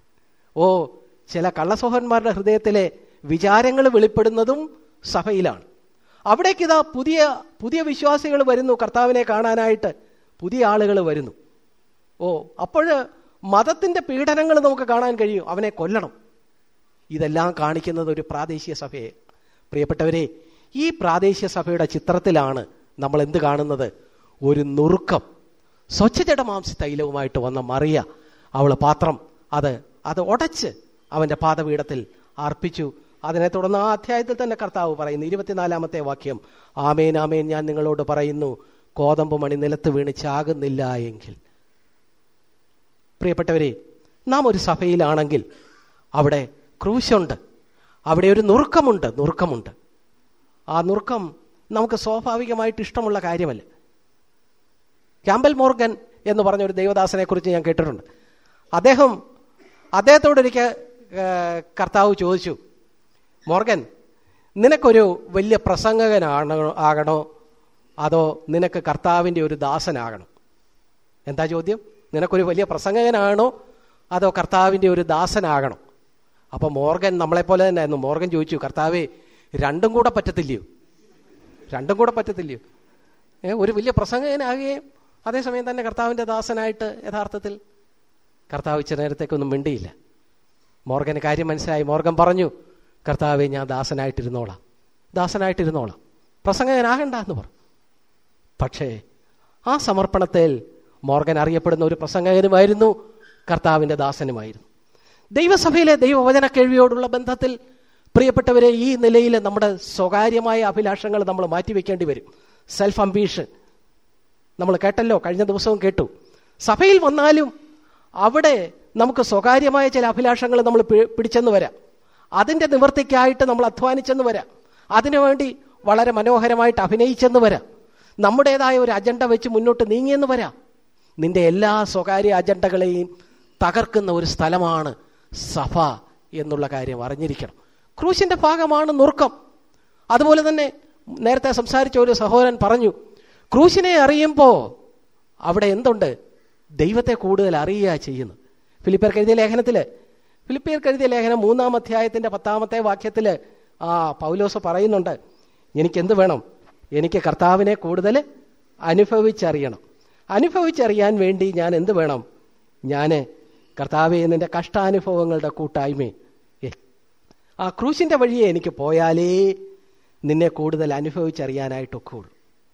ഓ ചില കള്ളസോഹന്മാരുടെ ഹൃദയത്തിലെ വിചാരങ്ങൾ വെളിപ്പെടുന്നതും സഭയിലാണ് അവിടേക്ക് ഇതാ പുതിയ പുതിയ വിശ്വാസികൾ വരുന്നു കർത്താവിനെ കാണാനായിട്ട് പുതിയ ആളുകൾ വരുന്നു ഓ അപ്പോഴ് മതത്തിന്റെ പീഡനങ്ങൾ നമുക്ക് കാണാൻ കഴിയും അവനെ കൊല്ലണം ഇതെല്ലാം കാണിക്കുന്നത് ഒരു പ്രാദേശിക സഭയെ പ്രിയപ്പെട്ടവരെ ഈ പ്രാദേശിക സഭയുടെ ചിത്രത്തിലാണ് നമ്മൾ എന്ത് കാണുന്നത് ഒരു നുറുക്കം സ്വച്ഛജട മാംസ തൈലവുമായിട്ട് വന്ന മറിയ അവള് പാത്രം അത് അത് ഉടച്ച് അവന്റെ പാദപീഠത്തിൽ അർപ്പിച്ചു അതിനെ തുടർന്ന് ആ അധ്യായത്തിൽ തന്നെ കർത്താവ് പറയുന്നു ഇരുപത്തിനാലാമത്തെ വാക്യം ആമേൻ ആമേൻ ഞാൻ നിങ്ങളോട് പറയുന്നു കോതമ്പ് മണി നിലത്ത് വീണ് ചാകുന്നില്ല എങ്കിൽ പ്രിയപ്പെട്ടവരെ നാം ഒരു സഭയിലാണെങ്കിൽ അവിടെ ക്രൂശുണ്ട് അവിടെ ഒരു നുറുക്കമുണ്ട് നുറുക്കമുണ്ട് ആ നുറുക്കം നമുക്ക് സ്വാഭാവികമായിട്ട് ഇഷ്ടമുള്ള കാര്യമല്ല ക്യാമ്പൽ മോർഗൻ എന്ന് പറഞ്ഞ ഒരു ദൈവദാസനെ കുറിച്ച് ഞാൻ കേട്ടിട്ടുണ്ട് അദ്ദേഹം അദ്ദേഹത്തോടൊരിക്കൽ ഏഹ്, കർത്താവ് ചോദിച്ചു മോർഗൻ നിനക്കൊരു വലിയ പ്രസംഗകനാണോ ആകണോ അതോ നിനക്ക് കർത്താവിൻ്റെ ഒരു ദാസനാകണോ എന്താ ചോദ്യം നിനക്കൊരു വലിയ പ്രസംഗകനാണോ അതോ കർത്താവിൻ്റെ ഒരു ദാസനാകണോ അപ്പോൾ മോർഗൻ നമ്മളെപ്പോലെ തന്നെ ആയിരുന്നു മോർഗൻ ചോദിച്ചു കർത്താവേ രണ്ടും കൂടെ പറ്റത്തില്ലയോ രണ്ടും കൂടെ പറ്റത്തില്ലയോ ഏ, ഒരു വലിയ പ്രസംഗകനാകുകയും അതേസമയം തന്നെ കർത്താവിൻ്റെ ദാസനായിട്ട് യഥാർത്ഥത്തിൽ കർത്താവ് ഇച്ചിരി നേരത്തേക്കൊന്നും മിണ്ടിയില്ല മോർഗന് കാര്യം മനസ്സിലായി മോർഗൻ പറഞ്ഞു കർത്താവെ ഞാൻ ദാസനായിട്ടിരുന്നോളാം ദാസനായിട്ടിരുന്നോളാം പ്രസംഗകനാകണ്ട എന്ന് പറഞ്ഞു പക്ഷേ ആ സമർപ്പണത്തിൽ മോർഗൻ അറിയപ്പെടുന്ന ഒരു പ്രസംഗകനുമായിരുന്നു കർത്താവിൻ്റെ ദാസനുമായിരുന്നു ദൈവസഭയിലെ ദൈവവചന കേൾവിയോടുള്ള ബന്ധത്തിൽ പ്രിയപ്പെട്ടവരെ ഈ നിലയിൽ നമ്മുടെ സ്വകാര്യമായ അഭിലാഷങ്ങൾ നമ്മൾ മാറ്റിവെക്കേണ്ടി വരും സെൽഫ് അംബീഷൻ നമ്മൾ കേട്ടല്ലോ കഴിഞ്ഞ ദിവസവും കേട്ടു സഭയിൽ വന്നാലും അവിടെ നമുക്ക് സ്വകാര്യമായ ചില അഭിലാഷങ്ങൾ നമ്മൾ പി- പിടിച്ചെന്ന് വരാം അതിൻ്റെ നിവൃത്തിക്കായിട്ട് നമ്മൾ അധ്വാനിച്ചെന്ന് വരാം അതിനുവേണ്ടി വളരെ മനോഹരമായിട്ട് അഭിനയിച്ചെന്ന് വരാം നമ്മുടേതായ ഒരു അജണ്ട വെച്ച് മുന്നോട്ട് നീങ്ങിയെന്ന് വരാം നിന്റെ എല്ലാ സ്വകാര്യ അജണ്ടകളെയും തകർക്കുന്ന ഒരു സ്ഥലമാണ് സഭ എന്നുള്ള കാര്യം അറിഞ്ഞിരിക്കണം ക്രൂശിന്റെ ഭാഗമാണ് നുറുക്കം അതുപോലെ തന്നെ നേരത്തെ സംസാരിച്ച ഒരു സഹോദരൻ പറഞ്ഞു ക്രൂശിനെ അറിയുമ്പോൾ അവിടെ എന്തുണ്ട് ദൈവത്തെ കൂടുതൽ അറിയുക ചെയ്യുന്നത് ഫിലിപ്പിയർക്ക് എഴുതിയ ലേഖനത്തിൽ ഫിലിപ്പിയർക്ക് എഴുതിയ ലേഖനം മൂന്നാം അധ്യായത്തിന്റെ പത്താമത്തെ വാക്യത്തിൽ ആ പൗലോസ് പറയുന്നുണ്ട് എനിക്ക് എന്ത് വേണം എനിക്ക് കർത്താവിനെ കൂടുതൽ അനുഭവിച്ചറിയണം അനുഭവിച്ചറിയാൻ വേണ്ടി ഞാൻ എന്ത് വേണം ഞാൻ കർത്താവെ നിന്റെ കഷ്ടാനുഭവങ്ങളുടെ കൂട്ടായ്മേ ഏ, ആ ക്രൂശിന്റെ വഴിയെ എനിക്ക് പോയാലേ നിന്നെ കൂടുതൽ അനുഭവിച്ചറിയാനായിട്ടൊക്കെ ഉള്ളൂ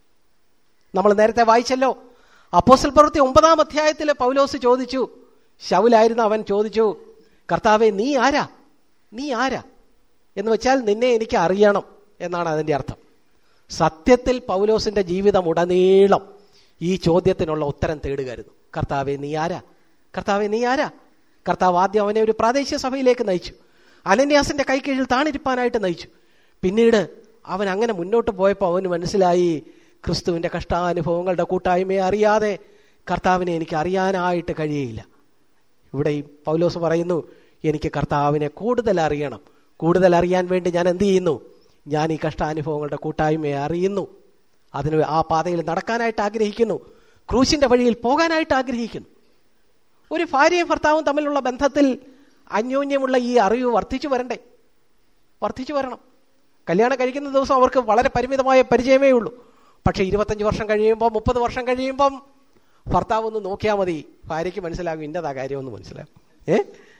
നമ്മൾ നേരത്തെ വായിച്ചല്ലോ അപ്പോസ്റ്റൽ പ്രവൃത്തി ഒമ്പതാം അധ്യായത്തിൽ പൗലോസ് ചോദിച്ചു ശൗലായിരുന്ന അവൻ ചോദിച്ചു കർത്താവെ നീ ആരാ നീ ആരാ എന്ന് വെച്ചാൽ നിന്നെ എനിക്ക് അറിയണം എന്നാണ് അതിന്റെ അർത്ഥം സത്യത്തിൽ പൗലോസിന്റെ ജീവിതം ഉടനീളം ഈ ചോദ്യത്തിനുള്ള ഉത്തരം തേടുകയായിരുന്നു കർത്താവെ നീ ആരാ കർത്താവെ നീ ആരാ കർത്താവ് ആദ്യം അവനെ ഒരു പ്രാദേശിക സഭയിലേക്ക് നയിച്ചു അനന്യാസിന്റെ കൈക്കീഴിൽ താണിരിപ്പാനായിട്ട് നയിച്ചു പിന്നീട് അവൻ അങ്ങനെ മുന്നോട്ട് പോയപ്പോൾ അവന് മനസ്സിലായി ക്രിസ്തുവിന്റെ കഷ്ടാനുഭവങ്ങളുടെ കൂട്ടായ്മയെ അറിയാതെ കർത്താവിനെ എനിക്ക് അറിയാനായിട്ട് കഴിയയില്ല ഇവിടെ ഈ പൗലോസ് പറയുന്നു എനിക്ക് കർത്താവിനെ കൂടുതൽ അറിയണം കൂടുതൽ അറിയാൻ വേണ്ടി ഞാൻ എന്ത് ചെയ്യുന്നു ഞാൻ ഈ കഷ്ടാനുഭവങ്ങളുടെ കൂട്ടായ്മയെ അറിയുന്നു അതിന് ആ പാതയിൽ നടക്കാനായിട്ട് ആഗ്രഹിക്കുന്നു ക്രൂശിന്റെ വഴിയിൽ പോകാനായിട്ട് ആഗ്രഹിക്കുന്നു ഒരു ഭാര്യയും ഭർത്താവും തമ്മിലുള്ള ബന്ധത്തിൽ അന്യോന്യമുള്ള ഈ അറിവ് വർദ്ധിച്ചു വരണ്ടേ വർദ്ധിച്ചു വരണം കല്യാണം കഴിക്കുന്ന ദിവസം അവർക്ക് വളരെ പരിമിതമായ പരിചയമേ ഉള്ളൂ പക്ഷെ ഇരുപത്തഞ്ച് വർഷം കഴിയുമ്പോൾ മുപ്പത് വർഷം കഴിയുമ്പം ഭർത്താവ് ഒന്ന് നോക്കിയാൽ മതി ഭാര്യയ്ക്ക് മനസ്സിലാകും ഇന്നതാ കാര്യമൊന്ന് മനസ്സിലാകും ഏ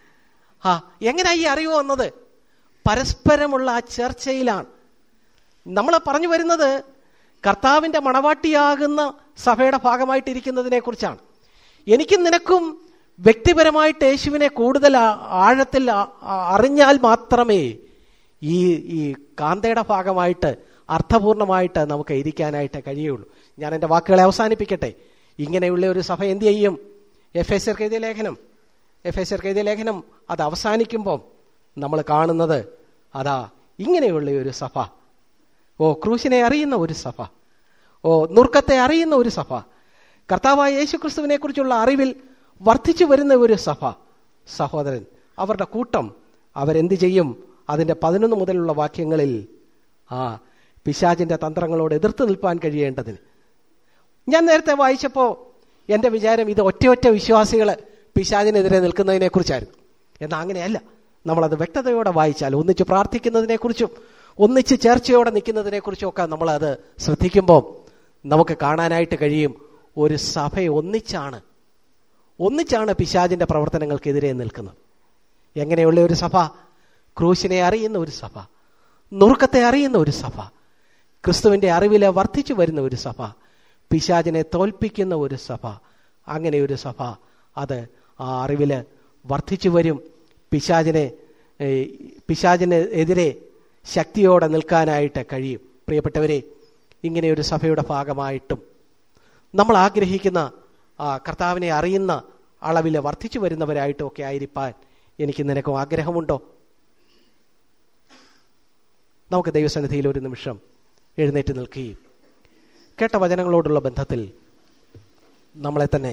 ആ എങ്ങനെയാ ഈ അറിവ് വന്നത് പരസ്പരമുള്ള ആ ചർച്ചയിലാണ് നമ്മൾ പറഞ്ഞു വരുന്നത് കർത്താവിന്റെ മണവാട്ടിയാകുന്ന സഭയുടെ ഭാഗമായിട്ടിരിക്കുന്നതിനെ കുറിച്ചാണ് എനിക്കും നിനക്കും വ്യക്തിപരമായിട്ട് യേശുവിനെ കൂടുതൽ ആ- ആഴത്തിൽ ആ- ആ- അറിഞ്ഞാൽ മാത്രമേ ഈ ഈ കാന്തയുടെ ഭാഗമായിട്ട് അർത്ഥപൂർണമായിട്ട് നമുക്ക് ഇരിക്കാനായിട്ട് കഴിയുള്ളൂ ഞാൻ എൻ്റെ വാക്കുകളെ അവസാനിപ്പിക്കട്ടെ ഇങ്ങനെയുള്ള ഒരു സഭ എന്ത് ചെയ്യും എഫ് എസ് എഴുതിയ ലേഖനം എഫ് എസ് എഴുതിയ ലേഖനം അത് അവസാനിക്കുമ്പോൾ നമ്മൾ കാണുന്നത് അതാ ഇങ്ങനെയുള്ള ഒരു സഭ ഓ ക്രൂശിനെ അറിയുന്ന ഒരു സഭ ഓ നുർക്കത്തെ അറിയുന്ന ഒരു സഭ കർത്താവായ യേശു ക്രിസ്തുവിനെ കുറിച്ചുള്ള അറിവിൽ വർദ്ധിച്ചു വരുന്ന ഒരു സഭ സഹോദരൻ അവരുടെ കൂട്ടം അവരെന്ത് ചെയ്യും അതിൻ്റെ പതിനൊന്ന് മുതലുള്ള വാക്യങ്ങളിൽ ആ പിശാചിന്റെ തന്ത്രങ്ങളോട് എതിർത്ത് നിൽപ്പാൻ കഴിയേണ്ടതിന് ഞാൻ നേരത്തെ വായിച്ചപ്പോൾ എൻ്റെ വിചാരം ഇത് ഒറ്റ ഒറ്റ വിശ്വാസികൾ പിശാചിനെതിരെ നിൽക്കുന്നതിനെ കുറിച്ചായിരുന്നു എന്നാൽ അങ്ങനെയല്ല നമ്മളത് വ്യക്തതയോടെ വായിച്ചാൽ ഒന്നിച്ച് പ്രാർത്ഥിക്കുന്നതിനെക്കുറിച്ചും ഒന്നിച്ച് ചേർച്ചയോടെ നിൽക്കുന്നതിനെക്കുറിച്ചും ഒക്കെ നമ്മളത് ശ്രദ്ധിക്കുമ്പോൾ നമുക്ക് കാണാനായിട്ട് കഴിയും ഒരു സഭ ഒന്നിച്ചാണ് ഒന്നിച്ചാണ് പിശാചിന്റെ പ്രവർത്തനങ്ങൾക്കെതിരെ നിൽക്കുന്നത് എങ്ങനെയുള്ള ഒരു സഭ ക്രൂശിനെ അറിയുന്ന ഒരു സഭ നുറുക്കത്തെ അറിയുന്ന ഒരു സഭ ക്രിസ്തുവിന്റെ അറിവില് വർദ്ധിച്ചു വരുന്ന ഒരു സഭ പിശാചിനെ തോൽപ്പിക്കുന്ന ഒരു സഭ അങ്ങനെ ഒരു സഭ അത് ആ അറിവില് വർദ്ധിച്ചു വരും പിശാചിനെ ഏ, പിശാചിന് എതിരെ ശക്തിയോടെ നിൽക്കാനായിട്ട് കഴിയും പ്രിയപ്പെട്ടവരെ ഇങ്ങനെ ഒരു സഭയുടെ ഭാഗമായിട്ടും നമ്മൾ ആഗ്രഹിക്കുന്ന ആ കർത്താവിനെ അറിയുന്ന അളവിൽ വർദ്ധിച്ചു വരുന്നവരായിട്ടും ഒക്കെ ആയിരിക്കാൻ എനിക്ക് നിനക്കും ആഗ്രഹമുണ്ടോ നമുക്ക് ദൈവസന്നിധിയിൽ ഒരു നിമിഷം എഴുന്നേറ്റ് നിൽക്കുകയും കേട്ട വചനങ്ങളോടുള്ള ബന്ധത്തിൽ നമ്മളെ തന്നെ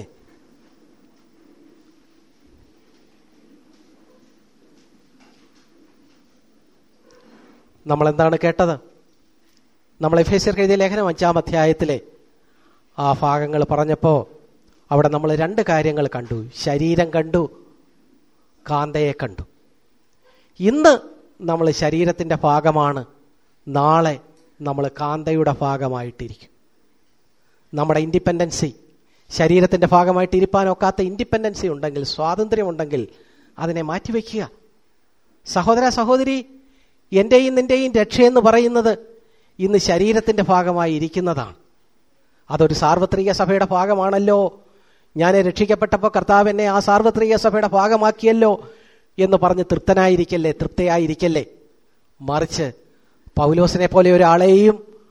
നമ്മൾ എന്താണ് കേട്ടത് നമ്മൾ എഫ് എസ് എഴുതിയ ലേഖനം അഞ്ചാം അധ്യായത്തിലെ ആ ഭാഗങ്ങൾ പറഞ്ഞപ്പോൾ അവിടെ നമ്മൾ രണ്ട് കാര്യങ്ങൾ കണ്ടു ശരീരം കണ്ടു കാന്തയെ കണ്ടു ഇന്ന് നമ്മൾ ശരീരത്തിൻ്റെ ഭാഗമാണ് നാളെ നമ്മൾ കാന്തയുടെ ഭാഗമായിട്ടിരിക്കും നമ്മുടെ ഇൻഡിപെൻഡൻസി ശരീരത്തിൻ്റെ ഭാഗമായിട്ട് ഇരിപ്പാനൊക്കാത്ത ഇൻഡിപെൻഡൻസി ഉണ്ടെങ്കിൽ സ്വാതന്ത്ര്യമുണ്ടെങ്കിൽ അതിനെ മാറ്റിവെക്കുക സഹോദര സഹോദരി എൻ്റെയും നിൻ്റെയും രക്ഷയെന്ന് പറയുന്നത് ഇന്ന് ശരീരത്തിൻ്റെ ഭാഗമായി ഇരിക്കുന്നതാണ് അതൊരു സാർവത്രിക സഭയുടെ ഭാഗമാണല്ലോ ഞാൻ രക്ഷിക്കപ്പെട്ടപ്പോൾ കർത്താവ് എന്നെ ആ സാർവത്രിക സഭയുടെ ഭാഗമാക്കിയല്ലോ എന്ന് പറഞ്ഞ് തൃപ്തനായിരിക്കല്ലേ തൃപ്തയായിരിക്കല്ലേ മറിച്ച് പൗലോസിനെ പോലെ ഒരാളെയും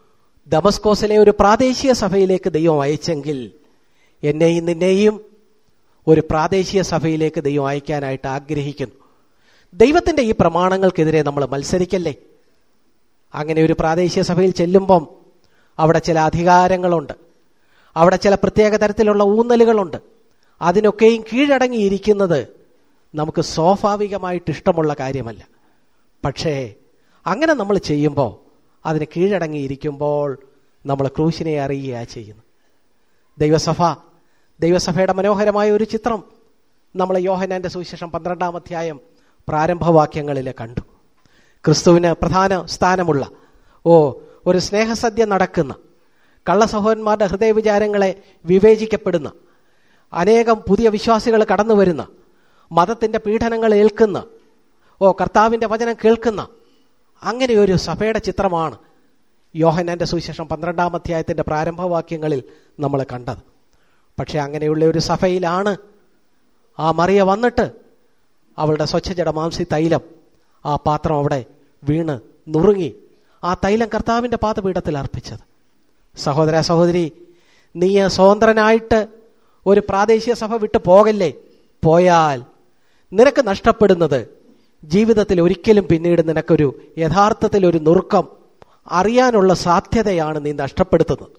ദമസ്കോസിലെ ഒരു പ്രാദേശിക സഭയിലേക്ക് ദൈവം അയച്ചെങ്കിൽ എന്നെയും നിന്നെയും ഒരു പ്രാദേശിക സഭയിലേക്ക് ദൈവം അയക്കാനായിട്ട് ആഗ്രഹിക്കുന്നു ദൈവത്തിന്റെ ഈ പ്രമാണങ്ങൾക്കെതിരെ നമ്മൾ മത്സരിക്കല്ലേ അങ്ങനെ ഒരു പ്രാദേശിക സഭയിൽ ചെല്ലുമ്പം അവിടെ ചില അധികാരങ്ങളുണ്ട് അവിടെ ചില പ്രത്യേക തരത്തിലുള്ള ഊന്നലുകളുണ്ട് അതിനൊക്കെയും കീഴടങ്ങിയിരിക്കുന്നത് നമുക്ക് സ്വാഭാവികമായിട്ട് ഇഷ്ടമുള്ള കാര്യമല്ല പക്ഷേ അങ്ങനെ നമ്മൾ ചെയ്യുമ്പോൾ അതിന് കീഴടങ്ങിയിരിക്കുമ്പോൾ നമ്മൾ ക്രൂശിനെ അറിയുകയാണ് ചെയ്യുന്നത് ദൈവസഭ ദൈവസഭയുടെ മനോഹരമായ ഒരു ചിത്രം നമ്മൾ യോഹനാന്റെ സുവിശേഷം പന്ത്രണ്ടാം അധ്യായം പ്രാരംഭവാക്യങ്ങളിൽ കണ്ടു ക്രിസ്തുവിന് പ്രധാന സ്ഥാനമുള്ള ഓ ഒരു സ്നേഹസദ്യ നടക്കുന്ന കള്ളസഹോദരന്മാരുടെ ഹൃദയവിചാരങ്ങളെ വിവേചിക്കപ്പെടുന്ന അനേകം പുതിയ വിശ്വാസികൾ കടന്നു വരുന്ന മതത്തിന്റെ പീഡനങ്ങൾ ഏൽക്കുന്ന ഓ കർത്താവിന്റെ വചനം കേൾക്കുന്ന അങ്ങനെ ഒരു സഭയുടെ ചിത്രമാണ് യോഹനാന്റെ സുവിശേഷം പന്ത്രണ്ടാം അധ്യായത്തിന്റെ പ്രാരംഭവാക്യങ്ങളിൽ നമ്മൾ കണ്ടത് പക്ഷെ അങ്ങനെയുള്ള ഒരു സഭയിലാണ് ആ മറിയ വന്നിട്ട് അവളുടെ സ്വച്ഛജട മാംസി തൈലം ആ പാത്രം അവിടെ വീണ് നുറുങ്ങി ആ തൈലം കർത്താവിന്റെ പാദപീഠത്തിൽ അർപ്പിച്ചത് സഹോദര സഹോദരി നീ സ്വതന്ത്രനായിട്ട് ഒരു പ്രാദേശിക സഭ വിട്ടു പോകല്ലേ പോയാൽ നിനക്ക് നഷ്ടപ്പെടുന്നത് ജീവിതത്തിൽ ഒരിക്കലും പിന്നീട് നിനക്കൊരു യഥാർത്ഥത്തിൽ ഒരു നുറുക്കം അറിയാനുള്ള സാധ്യതയാണ് നീ നഷ്ടപ്പെടുത്തുന്നത്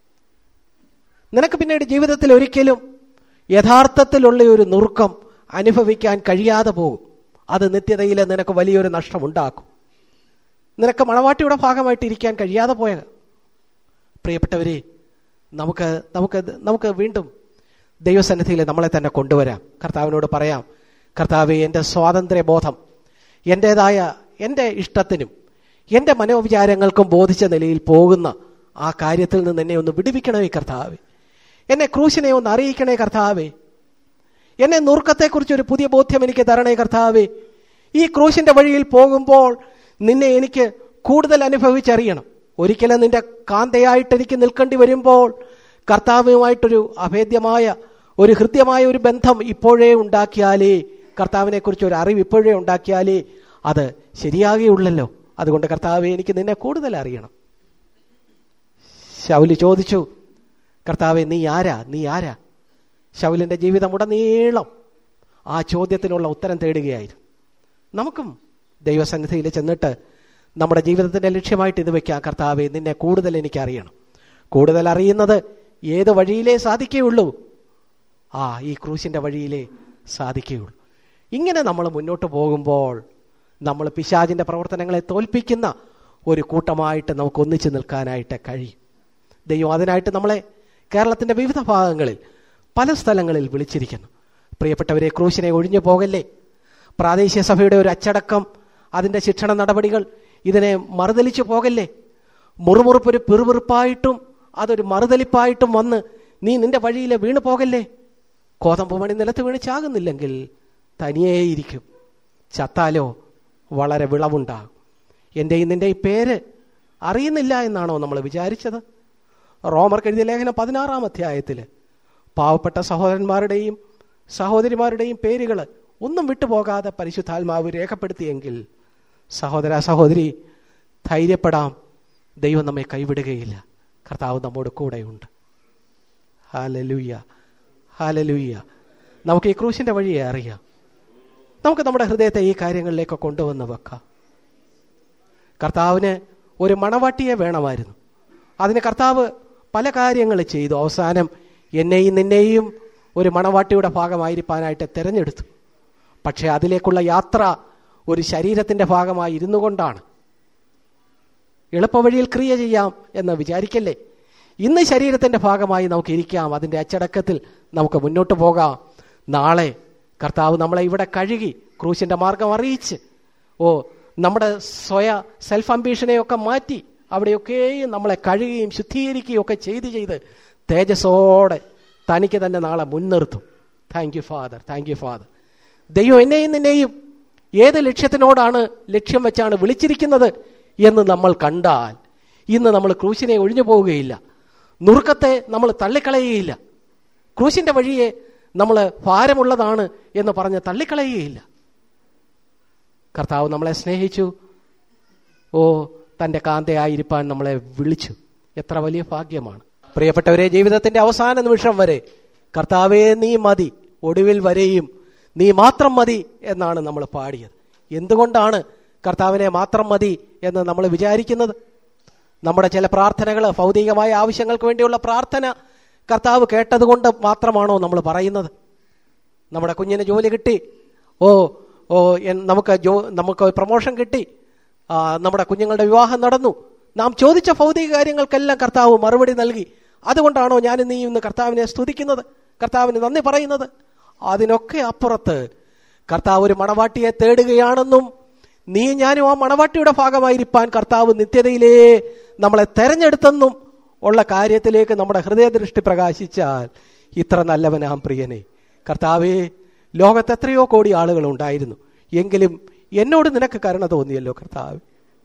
നിനക്ക് പിന്നീട് ജീവിതത്തിൽ ഒരിക്കലും യഥാർത്ഥത്തിലുള്ള ഒരു നുറുക്കം അനുഭവിക്കാൻ കഴിയാതെ പോകും അത് നിത്യതയിൽ നിനക്ക് വലിയൊരു നഷ്ടമുണ്ടാക്കും നിനക്ക് മണവാട്ടിയുടെ ഭാഗമായിട്ട് ഇരിക്കാൻ കഴിയാതെ പോയ പ്രിയപ്പെട്ടവരെ നമുക്ക് നമുക്ക് നമുക്ക് വീണ്ടും ദൈവസന്നിധിയിൽ നമ്മളെ തന്നെ കൊണ്ടുവരാം കർത്താവിനോട് പറയാം കർത്താവ് എൻ്റെ സ്വാതന്ത്ര്യബോധം എൻ്റെതായ എൻ്റെ ഇഷ്ടത്തിനും എൻ്റെ മനോവിചാരങ്ങൾക്കും ബോധിച്ച നിലയിൽ പോകുന്ന ആ കാര്യത്തിൽ നിന്ന് എന്നെ ഒന്ന് വിടുവിക്കണമേ കർത്താവേ എന്നെ ക്രൂശിനെ ഒന്ന് അറിയിക്കണേ കർത്താവേ എന്നെ നുറുക്കത്തെക്കുറിച്ച് ഒരു പുതിയ ബോധ്യം എനിക്ക് തരണേ കർത്താവേ ഈ ക്രൂശിന്റെ വഴിയിൽ പോകുമ്പോൾ നിന്നെ എനിക്ക് കൂടുതൽ അനുഭവിച്ചറിയണം ഒരിക്കലും നിന്റെ കാന്തയായിട്ട് എനിക്ക് നിൽക്കേണ്ടി വരുമ്പോൾ കർത്താവുമായിട്ടൊരു അഭേദ്യമായ ഒരു ഹൃദ്യമായ ഒരു ബന്ധം ഇപ്പോഴേ ഉണ്ടാക്കിയാലേ കർത്താവിനെ കുറിച്ച് ഒരു അറിവ് ഇപ്പോഴേ ഉണ്ടാക്കിയാലേ അത് ശരിയാകുകയുള്ളല്ലോ അതുകൊണ്ട് കർത്താവെ എനിക്ക് നിന്നെ കൂടുതൽ അറിയണം ശൗലി ചോദിച്ചു കർത്താവെ നീ ആരാ നീ ആരാ ശൗലിന്റെ ജീവിതം ഉടനീളം ആ ചോദ്യത്തിനുള്ള ഉത്തരം തേടുകയായിരുന്നു നമുക്കും ദൈവസന്നിധിയിൽ ചെന്നിട്ട് നമ്മുടെ ജീവിതത്തിന്റെ ലക്ഷ്യമായിട്ട് ഇത് വെക്കാം കർത്താവെ നിന്നെ കൂടുതൽ എനിക്ക് അറിയണം കൂടുതൽ അറിയുന്നത് ഏത് വഴിയിലേ സാധിക്കുകയുള്ളൂ ആ ഈ ക്രൂശിന്റെ വഴിയിലേ സാധിക്കുകയുള്ളൂ ഇങ്ങനെ നമ്മൾ മുന്നോട്ട് പോകുമ്പോൾ നമ്മൾ പിശാജിന്റെ പ്രവർത്തനങ്ങളെ തോൽപ്പിക്കുന്ന ഒരു കൂട്ടമായിട്ട് നമുക്ക് ഒന്നിച്ചു നിൽക്കാനായിട്ട് കഴിയും ദൈവം അതിനായിട്ട് നമ്മളെ കേരളത്തിന്റെ വിവിധ ഭാഗങ്ങളിൽ പല സ്ഥലങ്ങളിൽ വിളിച്ചിരിക്കുന്നു പ്രിയപ്പെട്ടവരെ ക്രൂശിനെ ഒഴിഞ്ഞു പോകല്ലേ പ്രാദേശിക സഭയുടെ ഒരു അച്ചടക്കം അതിന്റെ ശിക്ഷണ നടപടികൾ ഇതിനെ മറുതലിച്ചു പോകല്ലേ മുറുമുറുപ്പൊരു പിറുപിറുപ്പായിട്ടും അതൊരു മറുതലിപ്പായിട്ടും വന്ന് നീ നിന്റെ വഴിയിൽ വീണു പോകല്ലേ കോതമ്പ് മണി നിലത്ത് വീണ് ചാകുന്നില്ലെങ്കിൽ തനിയേയിരിക്കും ചത്താലോ വളരെ വിളവുണ്ടാകും എൻ്റെയും നിന്റെ ഈ പേര് അറിയുന്നില്ല എന്നാണോ നമ്മൾ വിചാരിച്ചത് റോമർ എഴുതിയ ലേഖനം പതിനാറാം അധ്യായത്തിൽ പാവപ്പെട്ട സഹോദരന്മാരുടെയും സഹോദരിമാരുടെയും പേരുകൾ ഒന്നും വിട്ടുപോകാതെ പരിശുദ്ധാത്മാവ് രേഖപ്പെടുത്തിയെങ്കിൽ സഹോദര സഹോദരി ധൈര്യപ്പെടാം ദൈവം നമ്മെ കൈവിടുകയില്ല കർത്താവ് നമ്മോട് കൂടെയുണ്ട് ഹാലലൂയ്യ ഹാലലൂയ്യ നമുക്ക് ഈ ക്രൂശിന്റെ വഴിയെ അറിയാം നമുക്ക് നമ്മുടെ ഹൃദയത്തെ ഈ കാര്യങ്ങളിലേക്ക് കൊണ്ടുവന്ന് വെക്കാം കർത്താവിന് ഒരു മണവാട്ടിയെ വേണമായിരുന്നു അതിന് കർത്താവ് പല കാര്യങ്ങൾ ചെയ്തു അവസാനം എന്നെയും നിന്നെയും ഒരു മണവാട്ടിയുടെ ഭാഗമായിരിക്കാനായിട്ട് തിരഞ്ഞെടുത്തു പക്ഷെ അതിലേക്കുള്ള യാത്ര ഒരു ശരീരത്തിന്റെ ഭാഗമായി ഇരുന്നു കൊണ്ടാണ് എളുപ്പവഴിയിൽ ക്രിയ ചെയ്യാം എന്ന് വിചാരിക്കല്ലേ ഇന്ന് ശരീരത്തിന്റെ ഭാഗമായി നമുക്ക് ഇരിക്കാം അതിന്റെ അച്ചടക്കത്തിൽ നമുക്ക് മുന്നോട്ട് പോകാം നാളെ കർത്താവ് നമ്മളെ ഇവിടെ കഴുകി ക്രൂശിന്റെ മാർഗം അറിയിച്ച് ഓ നമ്മുടെ സ്വയ സെൽഫ് അംബീഷനെയൊക്കെ മാറ്റി അവിടെയൊക്കെയും നമ്മളെ കഴുകുകയും ശുദ്ധീകരിക്കുകയും ഒക്കെ ചെയ്ത് ചെയ്ത് തേജസ്സോടെ തനിക്ക് തന്നെ നാളെ മുൻനിർത്തും thank you father thank you father ദൈവം എന്നെയും നിന്നെയും ഏത് ലക്ഷ്യത്തിനോടാണ് ലക്ഷ്യം വെച്ചാണ് വിളിച്ചിരിക്കുന്നത് എന്ന് നമ്മൾ കണ്ടാൽ ഇന്ന് നമ്മൾ ക്രൂശിനെ ഒഴിഞ്ഞു പോവുകയില്ല നുറുക്കത്തെ നമ്മൾ തള്ളിക്കളയുകയില്ല ക്രൂശിന്റെ വഴിയെ നമ്മൾ ഭാരമുള്ളതാണ് എന്ന് പറഞ്ഞ് തള്ളിക്കളയുകയില്ല കർത്താവ് നമ്മളെ സ്നേഹിച്ചു ഓ തൻ്റെ കാന്തയായിരിക്കാൻ നമ്മളെ വിളിച്ചു എത്ര വലിയ ഭാഗ്യമാണ് പ്രിയപ്പെട്ടവരെ ജീവിതത്തിന്റെ അവസാന നിമിഷം വരെ കർത്താവേ നീ മതി ഒടുവിൽ വരെയും നീ മാത്രം മതി എന്നാണ് നമ്മൾ പാടിയത് എന്തുകൊണ്ടാണ് കർത്താവിനെ മാത്രം മതി എന്ന് നമ്മൾ വിചാരിക്കുന്നത് നമ്മുടെ ചില പ്രാർത്ഥനകൾ ഭൗതികമായ ആവശ്യങ്ങൾക്ക് വേണ്ടിയുള്ള പ്രാർത്ഥന കർത്താവ് കേട്ടതുകൊണ്ട് മാത്രമാണോ നമ്മൾ പറയുന്നത് നമ്മുടെ കുഞ്ഞിന് ജോലി കിട്ടി ഓ ഓ എൻ- നമുക്ക് ജോ നമുക്ക് പ്രൊമോഷൻ കിട്ടി ആ, നമ്മുടെ കുഞ്ഞുങ്ങളുടെ വിവാഹം നടന്നു നാം ചോദിച്ച ഭൗതിക കാര്യങ്ങൾക്കെല്ലാം കർത്താവ് മറുപടി നൽകി അതുകൊണ്ടാണോ ഞാൻ നീ ഇന്ന് കർത്താവിനെ സ്തുതിക്കുന്നത് കർത്താവിന് നന്ദി പറയുന്നത് അതിനൊക്കെ അപ്പുറത്ത് കർത്താവ് ഒരു മണവാട്ടിയെ തേടുകയാണെന്നും നീ ഞാനും ആ മണവാട്ടിയുടെ ഭാഗമായിരിക്കാൻ കർത്താവ് നിത്യതയിലേ നമ്മളെ തെരഞ്ഞെടുത്തെന്നും ഉള്ള കാര്യത്തിലേക്ക് നമ്മുടെ ഹൃദയദൃഷ്ടി പ്രകാശിച്ചാൽ ഇത്ര നല്ലവനാം പ്രിയനെ കർത്താവേ ലോകത്ത് എത്രയോ കോടി ആളുകൾ ഉണ്ടായിരുന്നു എങ്കിലും എന്നോട് നിനക്ക് കരുണ തോന്നിയല്ലോ കർത്താവ്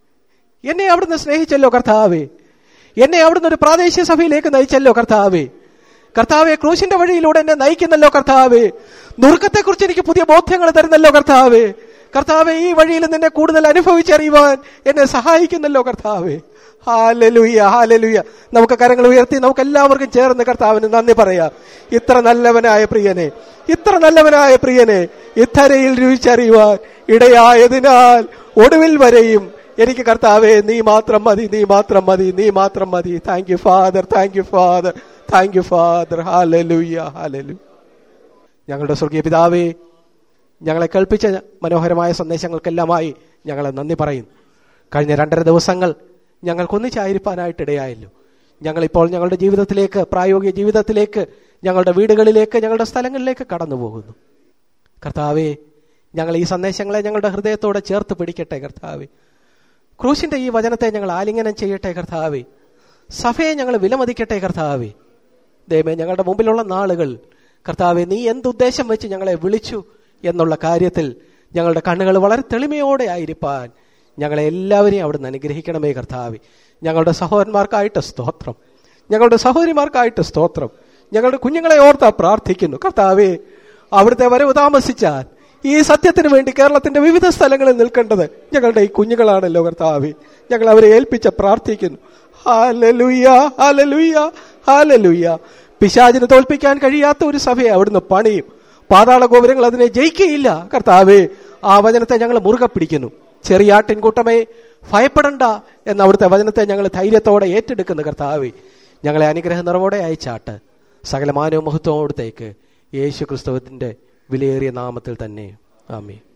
എന്നെ അവിടുന്ന് സ്നേഹിച്ചല്ലോ കർത്താവേ എന്നെ അവിടുന്ന് ഒരു പ്രാദേശിക സഭയിലേക്ക് നയിച്ചല്ലോ കർത്താവേ കർത്താവെ ക്രൂശിന്റെ വഴിയിലൂടെ എന്നെ നയിക്കുന്നല്ലോ കർത്താവേ നുറുക്കത്തെക്കുറിച്ച് എനിക്ക് പുതിയ ബോധ്യങ്ങൾ തരുന്നല്ലോ കർത്താവേ കർത്താവെ ഈ വഴിയിൽ നിന്നെ കൂടുതൽ അനുഭവിച്ചറിയുവാൻ എന്നെ സഹായിക്കുന്നല്ലോ കർത്താവേ ഹാലലുയ്യ ഹാലലുയ്യ നമുക്ക് കരങ്ങൾ ഉയർത്തി നമുക്ക് എല്ലാവർക്കും ചേർന്ന് കർത്താവിന് നന്ദി പറയാം ഇത്ര നല്ലവനായ പ്രിയനെ ഇത്ര നല്ലവനായ പ്രിയനെ ഇത്തരയിൽ രുചിച്ചറിയുവാൻ ഇടയായതിനാൽ ഒടുവിൽ വരെയും എനിക്ക് കർത്താവേ നീ മാത്രം മതി നീ മാത്രം മതി നീ മാത്രം മതി thank you father thank you father thank you father hallelujah ഹാലലു ഞങ്ങളുടെ സ്വർഗീയ പിതാവേ ഞങ്ങളെ കേൾപ്പിച്ച മനോഹരമായ സന്ദേശങ്ങൾക്കെല്ലാമായി ഞങ്ങളെ നന്ദി പറയുന്നു കഴിഞ്ഞ രണ്ടര ദിവസങ്ങൾ ഞങ്ങൾക്കൊന്നിച്ചായിരിക്കാനായിട്ട് ഇടയായല്ലോ ഞങ്ങളിപ്പോൾ ഞങ്ങളുടെ ജീവിതത്തിലേക്ക് പ്രായോഗിക ജീവിതത്തിലേക്ക് ഞങ്ങളുടെ വീടുകളിലേക്ക് ഞങ്ങളുടെ സ്ഥലങ്ങളിലേക്ക് കടന്നു പോകുന്നു കർത്താവേ ഞങ്ങൾ ഈ സന്ദേശങ്ങളെ ഞങ്ങളുടെ ഹൃദയത്തോടെ ചേർത്ത് പിടിക്കട്ടെ കർത്താവേ ക്രൂശിന്റെ ഈ വചനത്തെ ഞങ്ങൾ ആലിംഗനം ചെയ്യട്ടെ കർത്താവേ സഭയെ ഞങ്ങൾ വിലമതിക്കട്ടെ കർത്താവേ ദൈവമേ ഞങ്ങളുടെ മുമ്പിലുള്ള നാളുകൾ കർത്താവെ നീ എന്തുദ്ദേശം വെച്ച് ഞങ്ങളെ വിളിച്ചു എന്നുള്ള കാര്യത്തിൽ ഞങ്ങളുടെ കണ്ണുകൾ വളരെ തെളിമയോടെ ആയിരിക്കാൻ ഞങ്ങളെ എല്ലാവരെയും അവിടുന്ന് അനുഗ്രഹിക്കണമേ കർത്താവെ ഞങ്ങളുടെ സഹോദരന്മാർക്കായിട്ട് സ്തോത്രം ഞങ്ങളുടെ സഹോദരിമാർക്കായിട്ട് സ്തോത്രം ഞങ്ങളുടെ കുഞ്ഞുങ്ങളെ ഓർത്താ പ്രാർത്ഥിക്കുന്നു കർത്താവെ അവിടുത്തെ വരവ് താമസിച്ചാൽ ഈ സത്യത്തിന് വേണ്ടി കേരളത്തിന്റെ വിവിധ സ്ഥലങ്ങളിൽ നിൽക്കേണ്ടത് ഞങ്ങളുടെ ഈ കുഞ്ഞുങ്ങളാണല്ലോ കർത്താവെ ഞങ്ങൾ അവരെ ഏൽപ്പിച്ച പ്രാർത്ഥിക്കുന്നു ഹാലലുയ്യ ഹാലലുയ്യ ഹാലലുയ്യ പിശാചിന് തോൽപ്പിക്കാൻ കഴിയാത്ത ഒരു സഭയെ അവിടുന്ന് പണിയും പാതാള ഗോപുരങ്ങൾ അതിനെ ജയിക്കുകയില്ല കർത്താവേ ആ വചനത്തെ ഞങ്ങൾ മുറുകെ പിടിക്കുന്നു ചെറിയ ആട്ടിൻകൂട്ടമേ ഭയപ്പെടണ്ട എന്ന അവിടുത്തെ വചനത്തെ ഞങ്ങൾ ധൈര്യത്തോടെ ഏറ്റെടുക്കുന്നു കർത്താവേ ഞങ്ങളെ അനുഗ്രഹ നിറവോടെ അയച്ചാട്ട് സകല മാനവ മഹത്വം അവിടത്തേക്ക് യേശു ക്രിസ്തുവിന്റെ വിലയേറിയ നാമത്തിൽ തന്നെ ആമേ